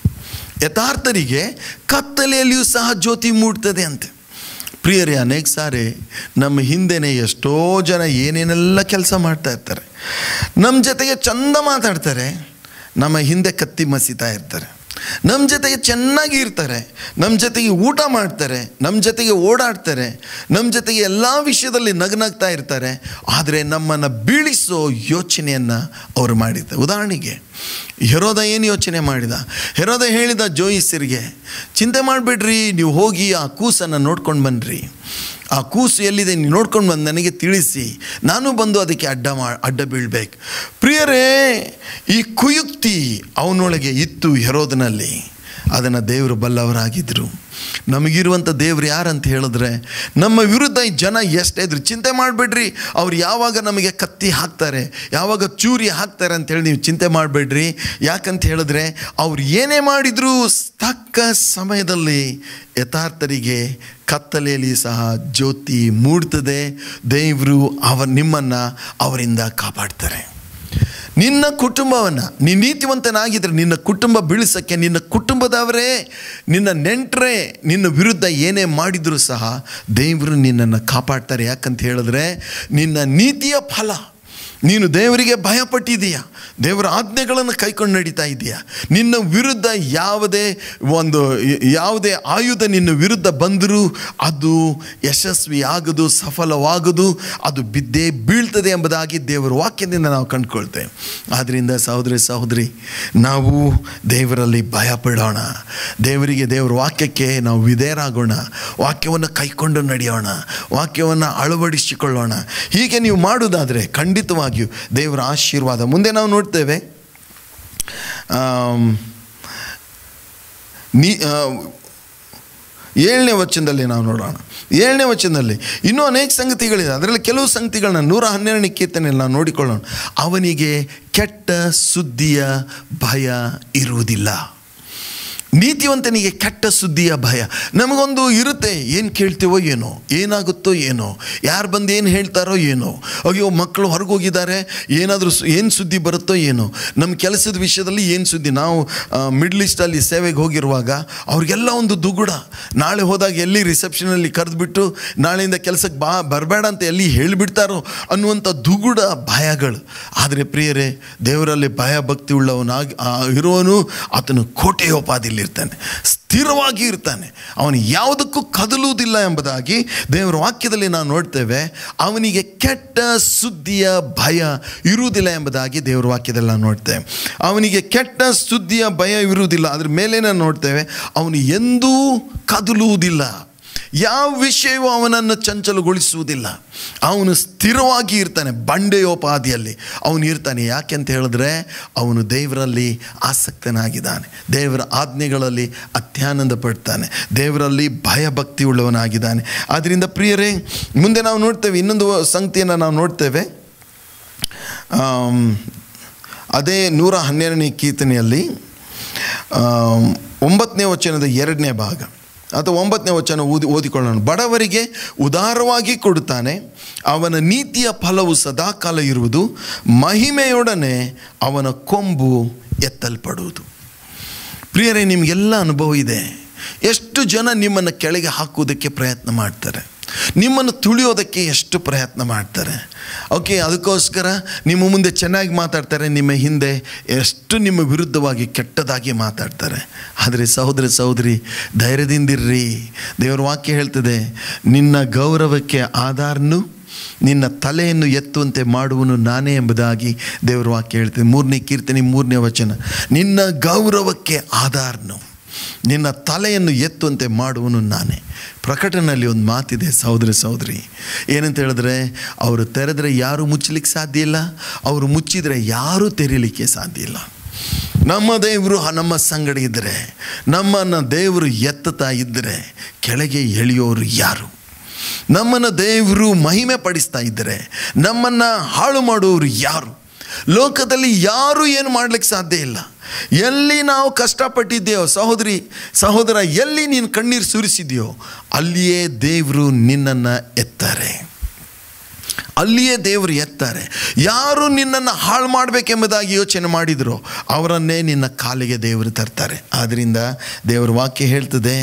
ಯಥಾರ್ಥರಿಗೆ ಕತ್ತಲೆಯಲ್ಲಿಯೂ ಸಹ ಜ್ಯೋತಿ ಮೂಡ್ತದೆ ಅಂತೆ ಪ್ರಿಯರೇ ಅನೇಕ ಸಾರಿ ನಮ್ಮ ಹಿಂದೆನೇ ಎಷ್ಟೋ ಜನ ಏನೇನೆಲ್ಲ ಕೆಲಸ ಮಾಡ್ತಾ ಇರ್ತಾರೆ ನಮ್ಮ ಜೊತೆಗೆ ಚಂದ ಮಾತಾಡ್ತಾರೆ ನಮ್ಮ ಹಿಂದೆ ಕತ್ತಿ ಮಸಿತಾ ಇರ್ತಾರೆ ನಮ್ಮ ಜೊತೆಗೆ ಚೆನ್ನಾಗಿ ಇರ್ತಾರೆ ನಮ್ಮ ಜೊತೆಗೆ ಊಟ ಮಾಡ್ತಾರೆ ನಮ್ಮ ಜೊತೆಗೆ ಓಡಾಡ್ತಾರೆ ನಮ್ಮ ಜೊತೆಗೆ ಎಲ್ಲ ವಿಷಯದಲ್ಲಿ ನಗನಗ್ತಾ ಇರ್ತಾರೆ ಆದರೆ ನಮ್ಮನ್ನು ಬೀಳಿಸೋ ಯೋಚನೆಯನ್ನು ಅವರು ಮಾಡಿದ್ದಾರೆ ಉದಾಹರಣೆಗೆ ಹೆರೋದ ಏನು ಯೋಚನೆ ಮಾಡಿದ ಹೆರೋದ ಹೇಳಿದ ಜೋಯಿಸರಿಗೆ ಚಿಂತೆ ಮಾಡಿಬಿಡ್ರಿ ನೀವು ಹೋಗಿ ಆ ಕೂಸನ್ನು ನೋಡ್ಕೊಂಡು ಬನ್ನಿರಿ ಆ ಕೂಸು ಎಲ್ಲಿದೆ ನೀವು ನೋಡ್ಕೊಂಡು ಬಂದು ನನಗೆ ತಿಳಿಸಿ ನಾನು ಬಂದು ಅದಕ್ಕೆ ಅಡ್ಡ ಮಾ ಅಡ್ಡ ಬೀಳ್ಬೇಕು ಪ್ರಿಯರೇ ಈ ಕುಯುಕ್ತಿ ಅವನೊಳಗೆ ಇತ್ತು ಹೆರೋದನಲ್ಲಿ ಅದನ್ನು ದೇವರು ಬಲ್ಲವರಾಗಿದ್ದರು ನಮಗಿರುವಂಥ ದೇವ್ರು ಯಾರಂತ ಹೇಳಿದ್ರೆ ನಮ್ಮ ವಿರುದ್ಧ ಈ ಜನ ಎಷ್ಟೇ ಇದ್ರು ಚಿಂತೆ ಮಾಡಬೇಡ್ರಿ ಅವ್ರು ಯಾವಾಗ ನಮಗೆ ಕತ್ತಿ ಹಾಕ್ತಾರೆ ಯಾವಾಗ ಚೂರಿ ಹಾಕ್ತಾರೆ ಅಂತೇಳಿ ನೀವು ಚಿಂತೆ ಮಾಡಬೇಡ್ರಿ ಯಾಕಂತ ಹೇಳಿದ್ರೆ ಅವ್ರು ಏನೇ ಮಾಡಿದರೂ ತಕ್ಕ ಸಮಯದಲ್ಲಿ ಯಥಾರ್ಥರಿಗೆ ಕತ್ತಲೆಯಲ್ಲಿ ಸಹ ಜ್ಯೋತಿ ಮೂಡ್ತದೆ ದೇವರು ಅವ ನಿಮ್ಮನ್ನು ಅವರಿಂದ ಕಾಪಾಡ್ತಾರೆ ನಿನ್ನ ಕುಟುಂಬವನ್ನು ನೀನು ನೀತಿವಂತನಾಗಿದ್ದರೆ ನಿನ್ನ ಕುಟುಂಬ ಬೀಳಿಸೋಕ್ಕೆ ನಿನ್ನ ಕುಟುಂಬದವರೇ ನಿನ್ನ ನೆಂಟರೇ ನಿನ್ನ ವಿರುದ್ಧ ಏನೇ ಮಾಡಿದರೂ ಸಹ ದೇವರು ನಿನ್ನನ್ನು ಕಾಪಾಡ್ತಾರೆ ಯಾಕಂತ ಹೇಳಿದ್ರೆ ನಿನ್ನ ನೀತಿಯ ಫಲ ನೀನು ದೇವರಿಗೆ ಭಯಪಟ್ಟಿದೀಯ ದೇವರ ಆಜ್ಞೆಗಳನ್ನು ಕೈಕೊಂಡು ನಡೀತಾ ಇದೆಯಾ ನಿನ್ನ ವಿರುದ್ಧ ಯಾವುದೇ ಒಂದು ಯಾವುದೇ ಆಯುಧ ನಿನ್ನ ವಿರುದ್ಧ ಬಂದರೂ ಅದು ಯಶಸ್ವಿ ಆಗದು ಸಫಲವಾಗದು ಅದು ಬಿದ್ದೇ ಬೀಳ್ತದೆ ಎಂಬುದಾಗಿ ದೇವರ ವಾಕ್ಯದಿಂದ ನಾವು ಕಂಡುಕೊಳ್ತೇವೆ ಆದ್ದರಿಂದ ಸಹೋದರಿ ಸಹೋದರಿ ನಾವು ದೇವರಲ್ಲಿ ಭಯ ಪಡೋಣ ದೇವರಿಗೆ ದೇವರ ವಾಕ್ಯಕ್ಕೆ ನಾವು ವಿಧೇಯರಾಗೋಣ ವಾಕ್ಯವನ್ನು ಕೈಕೊಂಡು ನಡೆಯೋಣ ವಾಕ್ಯವನ್ನು ಅಳವಡಿಸಿಕೊಳ್ಳೋಣ ಹೀಗೆ ನೀವು ಮಾಡುವುದಾದರೆ ಖಂಡಿತವಾಗಿಯೂ ದೇವರ ಆಶೀರ್ವಾದ ಮುಂದೆ ನಾವು ನೋಡ್ತೇವೆ ಆಮ್, ನೀ ಆ, ಏಳನೇ ವಚನದಲ್ಲಿ ನಾವು ನೋಡೋಣ ಏಳನೇ ವಚನದಲ್ಲಿ ಇನ್ನೂ ಅನೇಕ ಸಂಗತಿಗಳಿದೆ ಅದರಲ್ಲಿ ಕೆಲವು ಸಂಗತಿಗಳನ್ನ ನೂರ ಹನ್ನೆರಡನೇ ಕೀರ್ತನೆಯಲ್ಲಿ ನಾವು ನೋಡಿಕೊಳ್ಳೋಣ ಅವನಿಗೆ ಕೆಟ್ಟ ಸುದ್ದಿಯ ಭಯ ಇರುವುದಿಲ್ಲ ನೀತಿವಂತನಿಗೆ ಕೆಟ್ಟ ಸುದ್ದಿಯ ಭಯ ನಮಗೊಂದು ಇರುತ್ತೆ ಏನು ಕೇಳ್ತೀವೋ ಏನೋ ಏನಾಗುತ್ತೋ ಏನೋ ಯಾರು ಬಂದು ಏನು ಹೇಳ್ತಾರೋ ಏನೋ ಅಯ್ಯೋ ಮಕ್ಕಳು ಹೊರಗೆ ಹೋಗಿದ್ದಾರೆ ಏನಾದರೂ ಏನು ಸುದ್ದಿ ಬರುತ್ತೋ ಏನೋ ನಮ್ಮ ಕೆಲಸದ ವಿಷಯದಲ್ಲಿ ಏನು ಸುದ್ದಿ ನಾವು ಮಿಡ್ಲ್ ಈಸ್ಟಲ್ಲಿ ಸೇವೆಗೆ ಹೋಗಿರುವಾಗ ಅವ್ರಿಗೆಲ್ಲ ಒಂದು ದುಗುಡ ನಾಳೆ ಹೋದಾಗ ಎಲ್ಲಿ ರಿಸೆಪ್ಷನಲ್ಲಿ ಕರೆದುಬಿಟ್ಟು ನಾಳೆಯಿಂದ ಕೆಲಸಕ್ಕೆ ಬಾ ಬರಬೇಡ ಅಂತ ಎಲ್ಲಿ ಹೇಳಿಬಿಡ್ತಾರೋ ಅನ್ನುವಂಥ ದುಗುಡ ಭಯಗಳು ಆದರೆ ಪ್ರಿಯರೇ ದೇವರಲ್ಲಿ ಭಯ ಭಕ್ತಿ ಉಳ್ಳವನಾಗಿ ಆ, ಇರುವವನು ಆತನು ಕೋಟೆಯೋಪಾದಿಲಿರ್ತಾನೆ ಸ್ಥಿರವಾಗಿ ಇರ್ತಾನೆ ಅವನು ಯಾವುದಕ್ಕೂ ಕದಲುವುದಿಲ್ಲ ಎಂಬುದಾಗಿ ದೇವರ ವಾಕ್ಯದಲ್ಲಿ ನಾವು ನೋಡ್ತೇವೆ ಅವನಿಗೆ ಕೆಟ್ಟ ಸುದ್ದಿಯ ಭಯ ಇರುವುದಿಲ್ಲ ಎಂಬುದಾಗಿ ದೇವರ ವಾಕ್ಯದಲ್ಲಿ ನಾವು ನೋಡ್ತೇವೆ ಅವನಿಗೆ ಕೆಟ್ಟ ಸುದ್ದಿಯ ಭಯ ಇರುವುದಿಲ್ಲ ಅದ್ರ ಮೇಲೆ ನಾವು ನೋಡ್ತೇವೆ ಅವನು ಎಂದೂ ಕದಲುವುದಿಲ್ಲ ಯಾವ ವಿಷಯವೂ ಅವನನ್ನು ಚಂಚಲಗೊಳಿಸುವುದಿಲ್ಲ ಅವನು ಸ್ಥಿರವಾಗಿ ಇರ್ತಾನೆ ಬಂಡೆಯೋಪಾದಿಯಲ್ಲಿ ಅವನು ಇರ್ತಾನೆ ಯಾಕೆ ಅಂತ ಹೇಳಿದ್ರೆ ಅವನು ದೇವರಲ್ಲಿ ಆಸಕ್ತನಾಗಿದ್ದಾನೆ ದೇವರ ಆಜ್ಞೆಗಳಲ್ಲಿ ಅತ್ಯಾನಂದ ಪಡ್ತಾನೆ ದೇವರಲ್ಲಿ ಭಯಭಕ್ತಿ ಉಳ್ಳವನಾಗಿದ್ದಾನೆ ಆದ್ದರಿಂದ ಪ್ರಿಯರೇ ಮುಂದೆ ನಾವು ನೋಡ್ತೇವೆ ಇನ್ನೊಂದು ಸಂಗತಿಯನ್ನು ನಾವು ನೋಡ್ತೇವೆ ಆಮ್, ಅದೇ ನೂರ ಹನ್ನೆರಡನೇ ಕೀರ್ತನೆಯಲ್ಲಿ ಆಮ್, ಒಂಬತ್ತನೇ ವಚನದ ಎರಡನೇ ಭಾಗ ಅಥವಾ ಒಂಬತ್ತನೇ ವಚನ ಓದಿ ಓದಿಕೊಳ್ಳೋಣ ಬಡವರಿಗೆ ಉದಾರವಾಗಿ ಕೊಡುತ್ತಾನೆ ಅವನ ನೀತಿಯ ಫಲವು ಸದಾಕಾಲ ಇರುವುದು ಮಹಿಮೆಯೊಡನೆ ಅವನ ಕೊಂಬು ಎತ್ತಲ್ಪಡುವುದು ಪ್ರಿಯರೇ ನಿಮಗೆಲ್ಲ ಅನುಭವ ಇದೆ ಎಷ್ಟು ಜನ ನಿಮ್ಮನ್ನು ಕೆಳಗೆ ಹಾಕುವುದಕ್ಕೆ ಪ್ರಯತ್ನ ಮಾಡ್ತಾರೆ ನಿಮ್ಮನ್ನು ತುಳಿಯೋದಕ್ಕೆ ಎಷ್ಟು ಪ್ರಯತ್ನ ಮಾಡ್ತಾರೆ ಓಕೆ ಅದಕ್ಕೋಸ್ಕರ ನಿಮ್ಮ ಮುಂದೆ ಚೆನ್ನಾಗಿ ಮಾತಾಡ್ತಾರೆ ನಿಮ್ಮ ಹಿಂದೆ ಎಷ್ಟು ನಿಮ್ಮ ವಿರುದ್ಧವಾಗಿ ಕೆಟ್ಟದಾಗಿ ಮಾತಾಡ್ತಾರೆ ಆದರೆ ಸಹೋದರ ಸಹೋದರಿ ಧೈರ್ಯದಿಂದಿರ್ರಿ ದೇವರ ವಾಕ್ಯ ಹೇಳ್ತದೆ ನಿನ್ನ ಗೌರವಕ್ಕೆ ಆಧಾರನು ನಿನ್ನ ತಲೆಯನ್ನು ಎತ್ತುವಂತೆ ಮಾಡುವನು ನಾನೇ ಎಂಬುದಾಗಿ ದೇವರ ವಾಕ್ಯ ಹೇಳ್ತದೆ ಮೂರನೇ ಕೀರ್ತನೆ ಮೂರನೇ ವಚನ ನಿನ್ನ ಗೌರವಕ್ಕೆ ಆಧಾರನು ನಿನ್ನ ತಲೆಯನ್ನು ಎತ್ತುವಂತೆ ಮಾಡುವನು ನಾನೇ ಪ್ರಕಟಣೆಯಲ್ಲಿ ಒಂದು ಮಾತಿದೆ ಸಹೋದರ ಸಹೋದರಿ ಏನಂತ ಹೇಳಿದ್ರೆ ಅವರು ತೆರೆದ್ರೆ ಯಾರು ಮುಚ್ಚಲಿಕ್ಕೆ ಸಾಧ್ಯ ಇಲ್ಲ ಅವರು ಮುಚ್ಚಿದರೆ ಯಾರೂ ತೆರೀಲಿಕ್ಕೆ ಸಾಧ್ಯ ಇಲ್ಲ ನಮ್ಮ ದೇವರು ನಮ್ಮ ಸಂಗಡ ಇದ್ದರೆ ನಮ್ಮನ್ನು ದೇವರು ಎತ್ತುತ್ತಾ ಇದ್ದರೆ ಕೆಳಗೆ ಎಳೆಯೋರು ಯಾರು ನಮ್ಮನ್ನು ದೇವರು ಮಹಿಮೆ ಪಡಿಸ್ತಾ ಇದ್ದರೆ ನಮ್ಮನ್ನು ಹಾಳು ಮಾಡುವವರು ಯಾರು ಲೋಕದಲ್ಲಿ ಯಾರೂ ಏನು ಮಾಡಲಿಕ್ಕೆ ಸಾಧ್ಯ ಇಲ್ಲ ಎಲ್ಲಿ ನಾವು ಕಷ್ಟಪಟ್ಟಿದ್ದೇವೋ ಸಹೋದರಿ ಸಹೋದರ ಎಲ್ಲಿ ನೀನು ಕಣ್ಣೀರು ಸುರಿಸಿದೆಯೋ ಅಲ್ಲಿಯೇ ದೇವರು ನಿನ್ನನ್ನು ಎತ್ತಾರೆ ಅಲ್ಲಿಯೇ ದೇವರು ಎತ್ತಾರೆ ಯಾರು ನಿನ್ನನ್ನು ಹಾಳು ಮಾಡಬೇಕೆಂಬುದಾಗಿ ಯೋಚನೆ ಮಾಡಿದರೋ ಅವರನ್ನೇ ನಿನ್ನ ಕಾಲಿಗೆ ದೇವರು ತರ್ತಾರೆ ಆದ್ದರಿಂದ ದೇವರ ವಾಕ್ಯ ಹೇಳ್ತದೆ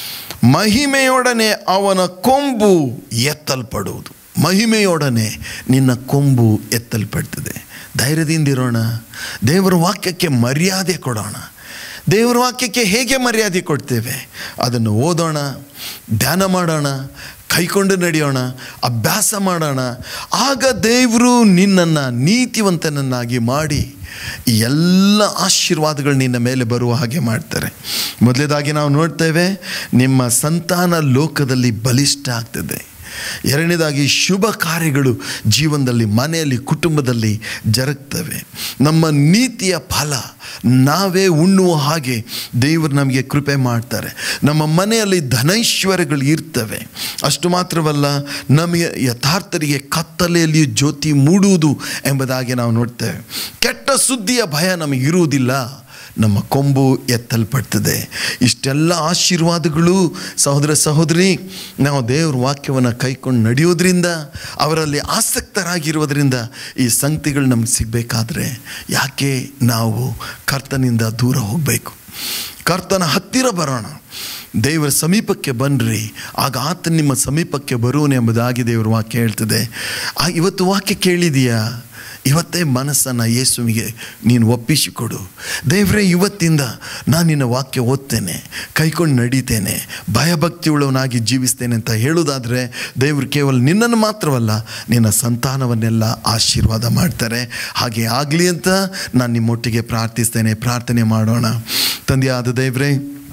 ಮಹಿಮೆಯೊಡನೆ ಅವನ ಕೊಂಬು ಎತ್ತಲ್ಪಡುವುದು ಮಹಿಮೆಯೊಡನೆ ನಿನ್ನ ಕೊಂಬು ಎತ್ತಲ್ಪಡ್ತದೆ ಧೈರ್ಯದಿಂದಿರೋಣ ದೇವರ ವಾಕ್ಯಕ್ಕೆ ಮರ್ಯಾದೆ ಕೊಡೋಣ ದೇವರ ವಾಕ್ಯಕ್ಕೆ ಹೇಗೆ ಮರ್ಯಾದೆ ಕೊಡ್ತೇವೆ ಅದನ್ನು ಓದೋಣ ಧ್ಯಾನ ಮಾಡೋಣ ಕೈಕೊಂಡು ನಡೆಯೋಣ ಅಭ್ಯಾಸ ಮಾಡೋಣ ಆಗ ದೇವರು ನಿನ್ನನ್ನು ನೀತಿವಂತನನ್ನಾಗಿ ಮಾಡಿ ಈ ಎಲ್ಲ ಆಶೀರ್ವಾದಗಳು ನಿನ್ನ ಮೇಲೆ ಬರುವ ಹಾಗೆ ಮಾಡ್ತಾರೆ ಮೊದಲೇದಾಗಿ ನಾವು ನೋಡ್ತೇವೆ ನಿಮ್ಮ ಸಂತಾನ ಲೋಕದಲ್ಲಿ ಬಲಿಷ್ಠ ಆಗ್ತದೆ ಎರಡನೇದಾಗಿ ಶುಭ ಕಾರ್ಯಗಳು ಜೀವನದಲ್ಲಿ ಮನೆಯಲ್ಲಿ ಕುಟುಂಬದಲ್ಲಿ ಜರುಗ್ತವೆ ನಮ್ಮ ನೀತಿಯ ಫಲ ನಾವೇ ಉಣ್ಣುವ ಹಾಗೆ ದೇವರು ನಮಗೆ ಕೃಪೆ ಮಾಡ್ತಾರೆ ನಮ್ಮ ಮನೆಯಲ್ಲಿ ಧನೈಶ್ವರ್ಯಗಳು ಇರ್ತವೆ ಅಷ್ಟು ಮಾತ್ರವಲ್ಲ ನಮಗೆ ಯಥಾರ್ಥರಿಗೆ ಕತ್ತಲೆಯಲ್ಲಿ ಜ್ಯೋತಿ ಮೂಡುವುದು ಎಂಬುದಾಗಿ ನಾವು ನೋಡ್ತೇವೆ ಕೆಟ್ಟ ಸುದ್ದಿಯ ಭಯ ನಮಗೆ ಇರುವುದಿಲ್ಲ ನಮ್ಮ ಕೊಂಬು ಎತ್ತಲ್ಪಡ್ತದೆ ಇಷ್ಟೆಲ್ಲ ಆಶೀರ್ವಾದಗಳು ಸಹೋದರ ಸಹೋದರಿ ನಾವು ದೇವ್ರ ವಾಕ್ಯವನ್ನು ಕೈಕೊಂಡು ನಡೆಯೋದ್ರಿಂದ ಅವರಲ್ಲಿ ಆಸಕ್ತರಾಗಿರೋದ್ರಿಂದ ಈ ಸಂಗತಿಗಳು ನಮ್ಗೆ ಸಿಗಬೇಕಾದ್ರೆ ಯಾಕೆ ನಾವು ಕರ್ತನಿಂದ ದೂರ ಹೋಗಬೇಕು ಕರ್ತನ ಹತ್ತಿರ ಬರೋಣ ದೇವರ ಸಮೀಪಕ್ಕೆ ಬನ್ನಿರಿ ಆಗ ಆತ ನಿಮ್ಮ ಸಮೀಪಕ್ಕೆ ಬರುವನು ಎಂಬುದಾಗಿ ದೇವರ ವಾಕ್ಯ ಹೇಳ್ತದೆ ಆ ಇವತ್ತು ವಾಕ್ಯ ಕೇಳಿದೆಯಾ ಇವತ್ತೇ ಮನಸ್ಸನ್ನು ಯೇಸುವಿಗೆ ನೀನು ಒಪ್ಪಿಸಿಕೊಡು ದೇವರೇ ಇವತ್ತಿಂದ ನಾನು ನಿನ್ನ ವಾಕ್ಯ ಓದ್ತೇನೆ ಕೈಕೊಂಡು ನಡೀತೇನೆ ಭಯಭಕ್ತಿ ಉಳ್ಳವನಾಗಿ ಜೀವಿಸ್ತೇನೆ ಅಂತ ಹೇಳೋದಾದರೆ ದೇವರು ಕೇವಲ ನಿನ್ನನ್ನು ಮಾತ್ರವಲ್ಲ ನಿನ್ನ ಸಂತಾನವನ್ನೆಲ್ಲ ಆಶೀರ್ವಾದ ಮಾಡ್ತಾರೆ ಹಾಗೆ ಆಗಲಿ ಅಂತ ನಾನು ನಿಮ್ಮೊಟ್ಟಿಗೆ ಪ್ರಾರ್ಥಿಸ್ತೇನೆ ಪ್ರಾರ್ಥನೆ ಮಾಡೋಣ ತಂದೆಯಾದ ದೇವರೇ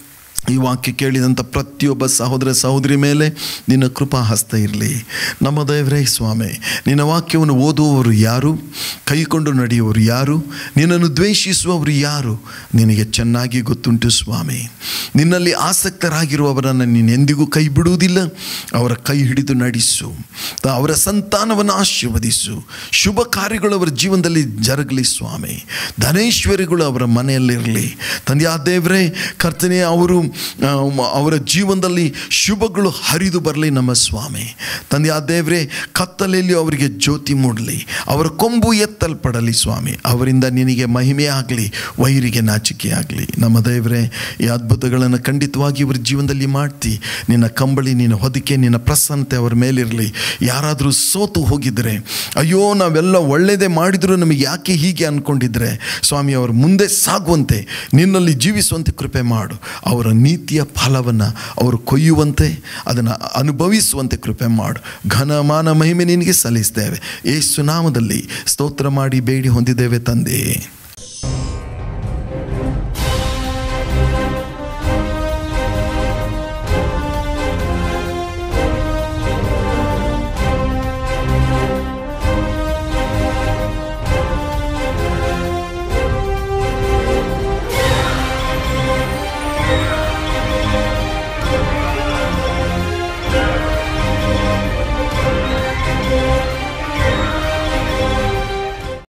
ಈ ವಾಕ್ಯ ಕೇಳಿದಂಥ ಪ್ರತಿಯೊಬ್ಬ ಸಹೋದರ ಸಹೋದರಿ ಮೇಲೆ ನಿನ್ನ ಕೃಪಾ ಹಸ್ತ ಇರಲಿ ನಮ್ಮ ದೇವರೇ ಸ್ವಾಮಿ ನಿನ್ನ ವಾಕ್ಯವನ್ನು ಓದುವವರು ಯಾರು ಕೈಕೊಂಡು ನಡೆಯುವವರು ಯಾರು ನಿನ್ನನ್ನು ದ್ವೇಷಿಸುವವರು ಯಾರು ನಿನಗೆ ಚೆನ್ನಾಗಿ ಗೊತ್ತುಂಟು ಸ್ವಾಮಿ ನಿನ್ನಲ್ಲಿ ಆಸಕ್ತರಾಗಿರುವವರನ್ನು ನೀನು ಎಂದಿಗೂ ಕೈ ಬಿಡುವುದಿಲ್ಲ ಅವರ ಕೈ ಹಿಡಿದು ನಡೆಸು ಅವರ ಸಂತಾನವನ್ನು ಆಶೀರ್ವದಿಸು ಶುಭ ಕಾರ್ಯಗಳು ಅವರ ಜೀವನದಲ್ಲಿ ಜರುಗಲಿ ಸ್ವಾಮಿ ಧನೇಶ್ವರಿಗಳು ಅವರ ಮನೆಯಲ್ಲಿರಲಿ ತಂದೆಯ ದೇವರೇ ಕರ್ತನೆ ಅವರು ಆ, ಅವರ ಜೀವನದಲ್ಲಿ ಶುಭಗಳು ಹರಿದು ಬರಲಿ ನಮ್ಮ ಸ್ವಾಮಿ ತಂದೆಯ ದೇವರೇ ಕತ್ತಲೆಯಲ್ಲಿ ಅವರಿಗೆ ಜ್ಯೋತಿ ಮೂಡಲಿ ಅವರ ಕೊಂಬು ಎತ್ತಲ್ಪಡಲಿ ಸ್ವಾಮಿ ಅವರಿಂದ ನಿನಗೆ ಮಹಿಮೆ ಆಗಲಿ ವೈರಿಗೆ ನಾಚಿಕೆ ಆಗಲಿ ನಮ್ಮ ದೇವರೇ ಈ ಅದ್ಭುತಗಳನ್ನು ಖಂಡಿತವಾಗಿ ಇವರ ಜೀವನದಲ್ಲಿ ಮಾಡ್ತಿ ನಿನ್ನ ಕಂಬಳಿ ನಿನ್ನ ಹೊದಿಕೆ ನಿನ್ನ ಪ್ರಸನ್ನತೆ ಅವರ ಮೇಲಿರಲಿ ಯಾರಾದರೂ ಸೋತು ಹೋಗಿದ್ರೆ ಅಯ್ಯೋ ನಾವೆಲ್ಲ ಒಳ್ಳೆಯದೇ ಮಾಡಿದರೂ ನಮಗೆ ಯಾಕೆ ಹೀಗೆ ಅಂದ್ಕೊಂಡಿದ್ರೆ ಸ್ವಾಮಿ ಅವರು ಮುಂದೆ ಸಾಗುವಂತೆ ನಿನ್ನಲ್ಲಿ ಜೀವಿಸುವಂತೆ ಕೃಪೆ ಮಾಡು ಅವರ ನೀತಿಯ ಫಲವನ್ನು ಅವರು ಕೊಯ್ಯುವಂತೆ ಅದನ್ನು ಅನುಭವಿಸುವಂತೆ ಕೃಪೆ ಮಾಡು ಘನ ಮಾನ ಮಹಿಮೆ ನಿನಗೆ ಸಲ್ಲಿಸ್ತೇವೆ ಏಸು ನಾಮದಲ್ಲಿ ಸ್ತೋತ್ರ ಮಾಡಿ ಬೇಡಿ ಹೊಂದಿದ್ದೇವೆ ತಂದೆ